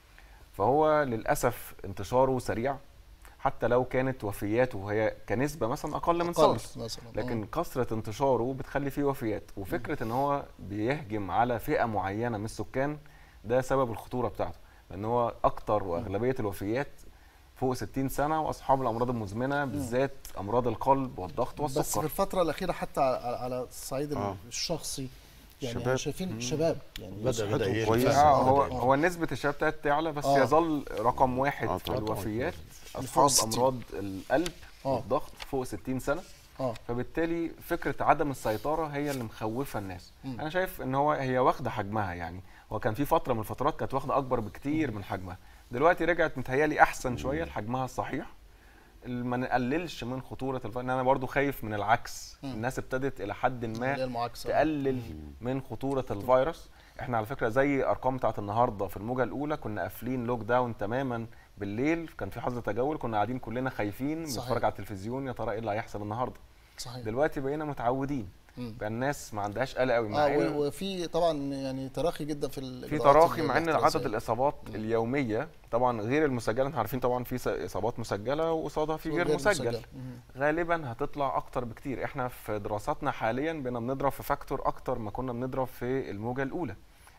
فهو للاسف انتشاره سريع حتى لو كانت وفياته وهي كنسبه مثلا اقل من أقل سارس مثلا لكن كثره انتشاره بتخلي فيه وفيات وفكره ان هو بيهجم على فئه معينه من السكان ده سبب الخطوره بتاعته لان هو اكتر واغلبيه الوفيات فوق 60 سنه واصحاب الامراض المزمنه بالذات امراض القلب والضغط بس في والسكر الفتره الاخيره حتى على, على الصعيد آه. الشخصي يعني شباب. احنا شايفين شباب يعني بدأ صحتهم بدأ يقل كويسة. فعلاً. اه هو آه. هو نسبه الشباب ابتدت تعلى بس آه. يظل رقم واحد آه في طبعاً. الوفيات فوق اصحاب 60. امراض القلب آه. والضغط فوق 60 سنه اه فبالتالي فكره عدم السيطره هي اللي مخوفه الناس انا شايف ان هو هي واخده حجمها يعني هو كان في فتره من الفترات كانت واخده اكبر بكتير من حجمها دلوقتي رجعت متهيالي احسن شويه لحجمها الصحيح اللي ما نقللش من خطوره الفيروس انا برضو خايف من العكس الناس ابتدت الى حد اللي هي ما المعاكسه تقلل من خطوره الفيروس احنا على فكره زي ارقام بتاعت النهارده في الموجه الاولى كنا قافلين لوك داون تماما بالليل كان في حظر تجول كنا قاعدين كلنا خايفين صحيح. بنتفرج على التلفزيون يا ترى ايه اللي هيحصل النهارده صحيح دلوقتي بقينا متعودين مم. بقى الناس ما عندهاش قلق قوي مع اه إن و- وفي طبعا يعني تراخي جدا في في الإجراءات تراخي مع ان عدد الاحترازية. الاصابات اليوميه طبعا غير المسجله احنا عارفين طبعا في س- اصابات مسجله وقصادها في غير مسجل مم. غالبا هتطلع اكتر بكتير احنا في دراساتنا حاليا بقينا بنضرب في فاكتور اكتر ما كنا بنضرب في الموجه الاولى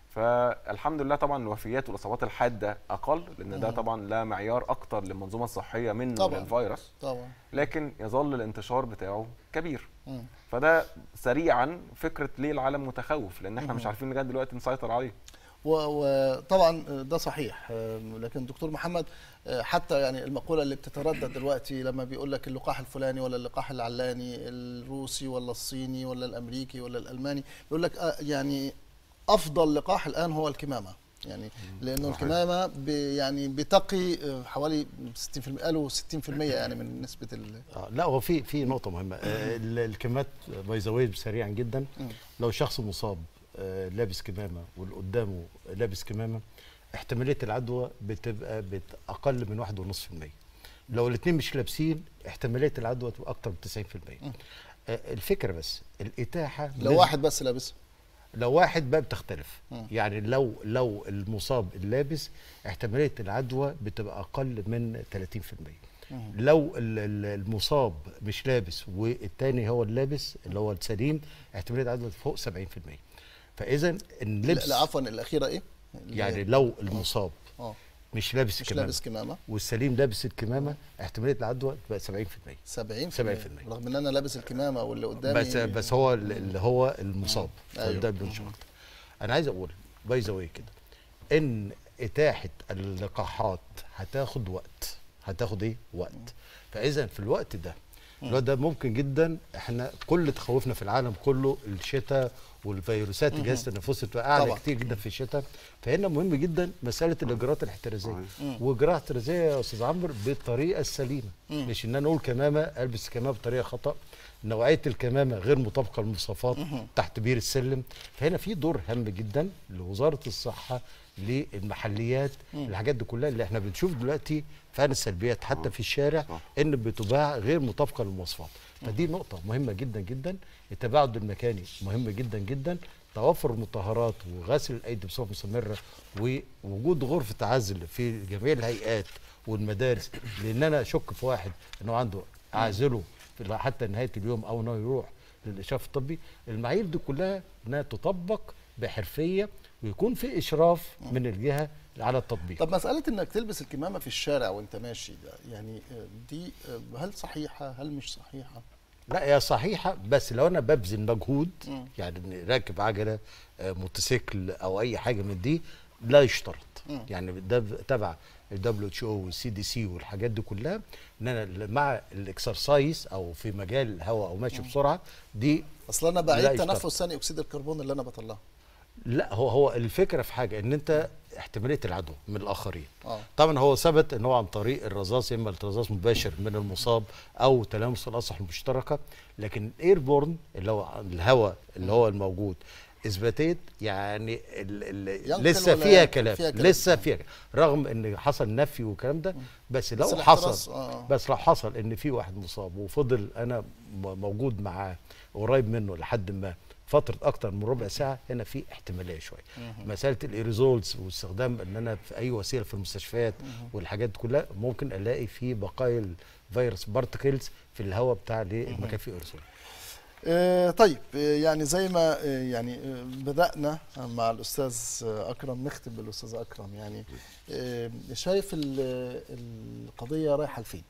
فالحمد لله طبعا الوفيات والاصابات الحاده اقل لان ده طبعا لا معيار اكتر للمنظومه الصحيه منه طبعاً. للفيروس طبعا لكن يظل الانتشار بتاعه كبير مم. فده سريعا فكره ليه العالم متخوف لان احنا مش عارفين لغايه دلوقتي نسيطر عليه و- وطبعا ده صحيح آم، لكن دكتور محمد آه، حتى يعني المقوله اللي بتتردد دلوقتي لما بيقول لك اللقاح الفلاني ولا اللقاح العلاني الروسي ولا الصيني ولا الامريكي ولا الالماني بيقول لك آه، يعني افضل لقاح الان هو الكمامه يعني لانه الكمامه ب يعني بتقي آه، حوالي 60% قالوا 60% يعني من نسبه ال آه لا هو في في نقطة مهمة آه ال- الكمامات باي ذا واي سريعا جدا لو شخص مصاب آه لابس كمامة واللي قدامه لابس كمامة احتمالية العدوى بتبقى بت أقل من واحد ونص في المية لو الاثنين مش لابسين احتمالية العدوى تبقى أكتر من 90% آه الفكرة بس الإتاحة لو من- واحد بس لابسها لو واحد بقى بتختلف مم. يعني لو لو المصاب اللابس احتماليه العدوى بتبقى اقل من 30% لو ال- ال- المصاب مش لابس والتاني هو اللابس اللي هو السليم احتماليه العدوى فوق 70% فاذا لا اللبس لا، عفوا الاخيره ايه يعني لو المصاب اه مش لابس مش الكمامه لابس كمامه والسليم لابس الكمامه احتماليه العدوى تبقى 70% 70 70%. رغم ان انا لابس الكمامه واللي قدامي بس بس هو ال- اللي هو المصاب أيوه. ده مش اكتر انا عايز اقول باي ذا واي كده ان اتاحه اللقاحات هتاخد وقت هتاخد ايه وقت فاذا في الوقت ده الوقت ده ممكن جدا احنا كل تخوفنا في العالم كله الشتاء والفيروسات الجهاز التنفسي بتبقى اعلى طبعا. كتير جدا في الشتاء فهنا مهم جدا مساله الاجراءات الاحترازيه واجراء احترازيه يا استاذ عمرو بالطريقه السليمه مش ان انا اقول كمامه البس كمامه بطريقه خطا نوعيه الكمامه غير مطابقه للمواصفات تحت بير السلم فهنا في دور هام جدا لوزاره الصحه للمحليات الحاجات دي كلها اللي احنا بنشوف دلوقتي فعلا السلبيات حتى في الشارع صح. ان بتباع غير مطابقه للمواصفات فدي نقطه مهمه جدا جدا التباعد المكاني مهم جدا جدا توفر المطهرات وغسل الايدي بصفه مستمره ووجود غرفه عزل في جميع الهيئات والمدارس لان انا اشك في واحد انه عنده اعزله في حتى نهايه اليوم او انه يروح للاشراف الطبي المعايير دي كلها انها تطبق بحرفيه ويكون في اشراف من الجهه على التطبيق طب مساله انك تلبس الكمامه في الشارع وانت ماشي ده يعني آه، دي آه، هل صحيحه هل مش صحيحه لا هي صحيحه بس لو انا ببذل مجهود مم. يعني إني راكب عجله آه، موتوسيكل او اي حاجه من دي لا يشترط مم. يعني ده ب- تبع الدبليو اتش او والسي دي سي والحاجات دي كلها ان انا ل- مع الاكسرسايز او في مجال الهواء او ماشي بسرعه دي اصل انا لا بعيد يشترط. تنفس ثاني اكسيد الكربون اللي انا بطلعه لا هو هو الفكره في حاجه ان انت احتماليه العدوى من الاخرين اه طبعا هو ثبت ان هو عن طريق الرذاذ اما الرذاذ مباشر من المصاب او تلامس الاسطح المشتركه لكن الايربورن اللي هو الهواء اللي هو الموجود اثباتيه يعني ال ال ينقل لسه ولا فيها ينقل؟ كلام فيها كلام. لسه فيها كلام. رغم ان حصل نفي والكلام ده بس لو بس الاحتراز، حصل آه. بس لو حصل ان في واحد مصاب وفضل انا م- موجود معاه قريب منه لحد ما فتره اكتر من ربع ساعه هنا في احتماليه شويه مساله الايريزولز واستخدام ان انا في اي وسيله في المستشفيات والحاجات دي كلها ممكن الاقي في بقايا الفيروس بارتكلز في الهواء بتاع المكان فيه ايريزول آه، طيب آه، يعني زي ما آه، يعني آه، بدأنا مع الأستاذ آه، أكرم نختم بالأستاذ أكرم يعني آه، شايف ال- القضية رايحة لفين؟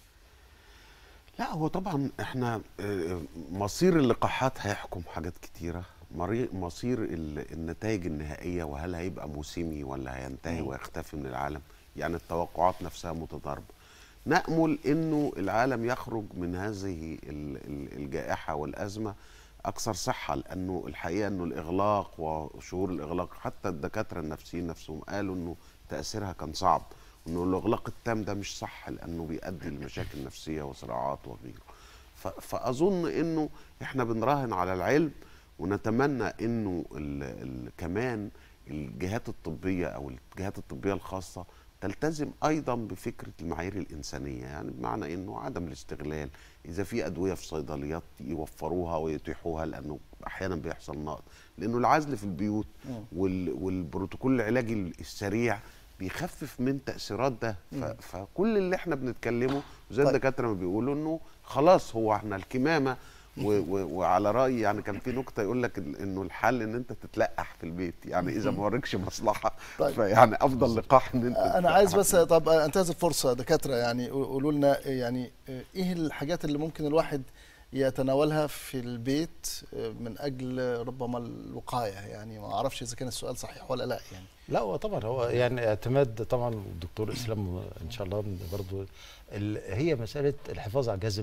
لا هو طبعا احنا آه، مصير اللقاحات هيحكم حاجات كتيرة مري- مصير ال- النتائج النهائية وهل هيبقى موسمي ولا هينتهي ويختفي من العالم يعني التوقعات نفسها متضاربة نأمل انه العالم يخرج من هذه ال- ال- الجائحة والأزمة أكثر صحة لأنه الحقيقة أنه الإغلاق وشهور الإغلاق حتى الدكاترة النفسيين نفسهم قالوا أنه تأثيرها كان صعب وأنه الإغلاق التام ده مش صح لأنه بيؤدي لمشاكل نفسية وصراعات وغيره ف- فأظن أنه إحنا بنراهن على العلم ونتمنى أنه ال ال كمان الجهات الطبية أو الجهات الطبية الخاصة تلتزم ايضا بفكره المعايير الانسانيه يعني بمعنى انه عدم الاستغلال اذا في ادويه في صيدليات يوفروها ويتيحوها لانه احيانا بيحصل نقص لانه العزل في البيوت وال والبروتوكول العلاجي السريع بيخفف من تاثيرات ده ف فكل اللي احنا بنتكلمه زي طيب. الدكاتره ما بيقولوا انه خلاص هو احنا الكمامه و و وعلى رايي يعني كان في نكته يقول لك ال- انه الحل ان انت تتلقح في البيت يعني اذا ما وريكش مصلحه طيب. فيعني افضل لقاح ان انت انا عايز تتلقح بس طب انتهز الفرصه دكاتره يعني قولوا لنا يعني ايه الحاجات اللي ممكن الواحد يتناولها في البيت من اجل ربما الوقايه يعني ما اعرفش اذا كان السؤال صحيح ولا لا يعني لا هو طبعا هو يعني اعتماد طبعا الدكتور اسلام ان شاء الله برضو ال- هي مساله الحفاظ على جهاز المناعه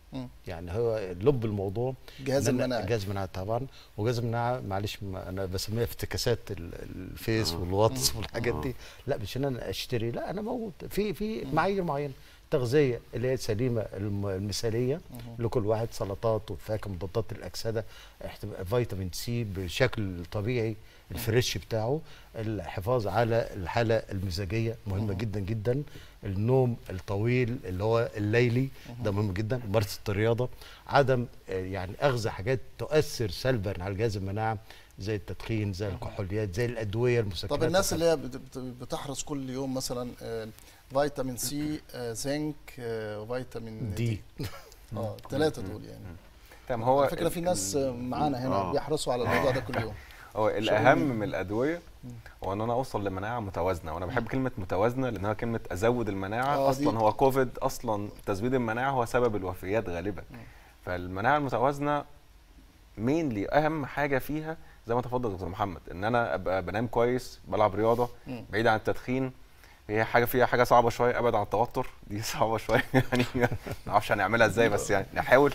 مم. يعني هو لب الموضوع جهاز إن أنا- المناعي جهاز المناعه طبعا وجهاز المناعه معلش ما انا بسميها افتكاسات ال- الفيس والواتس والحاجات دي لا مش ان انا اشتري لا انا موجود في في معايير معينه تغذيه اللي هي سليمه الم- المثاليه لكل واحد سلطات وفاكهه مضادات الاكسده احتم- فيتامين سي بشكل طبيعي الفريش بتاعه الحفاظ على الحاله المزاجيه مهمه جدا جدا النوم الطويل اللي هو الليلي ده مهم جدا ممارسه الرياضه عدم آه، يعني اخذ حاجات تؤثر سلبا على الجهاز المناعه زي التدخين زي الكحوليات زي الادويه المسكنات طب الناس اللي هي بت- بت- بتحرص كل يوم مثلا آه، فيتامين سي آه، زنك آه، فيتامين دي اه الثلاثه دول يعني تمام هو على فكره ال- في ناس ال- آه، معانا هنا آه. بيحرصوا على الموضوع ده كل يوم هو شغل الاهم مين؟ من الادويه هو ان انا اوصل لمناعه متوازنه وانا بحب كلمه متوازنه لان هو كلمه ازود المناعه آه، اصلا دي- هو كوفيد اصلا تزويد المناعه هو سبب الوفيات غالبا فالمناعه المتوازنه مينلي اهم حاجه فيها زي ما تفضل دكتور محمد ان انا ابقى بنام كويس بلعب رياضه مم. بعيد عن التدخين هي حاجه فيها حاجه صعبه شويه ابعد عن التوتر دي صعبه شويه يعني ما نعرفش هنعملها ازاي بس يعني نحاول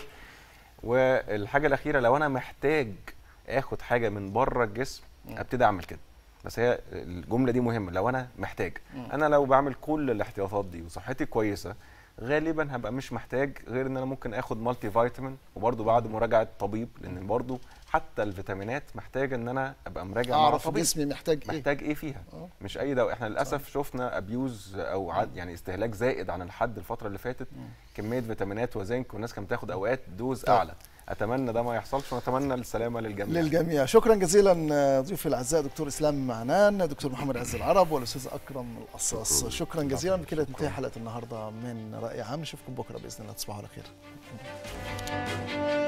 والحاجه الاخيره لو انا محتاج اخد حاجه من بره الجسم ابتدي اعمل كده بس هي الجمله دي مهمه لو انا محتاج انا لو بعمل كل الاحتياطات دي وصحتي كويسه غالبا هبقى مش محتاج غير ان انا ممكن اخد مالتي فيتامين وبرده بعد مراجعه طبيب لان برده حتى الفيتامينات محتاجه ان انا ابقى مراجع مع اعرف طبيب جسمي محتاج ايه محتاج ايه فيها آه. مش اي دواء احنا للاسف شفنا ابيوز او عد يعني استهلاك زائد عن الحد الفتره اللي فاتت كميه فيتامينات وزنك والناس كانت بتاخد اوقات دوز طيب. اعلى اتمنى ده ما يحصلش ونتمنى السلامه للجميع للجميع شكرا جزيلا آه، ضيوفي الاعزاء دكتور اسلام معنان دكتور محمد عز العرب والاستاذ اكرم القصاص شكرا جزيلا بكده تنتهي حلقه النهارده من راي عام نشوفكم بكره باذن الله تصبحوا على خير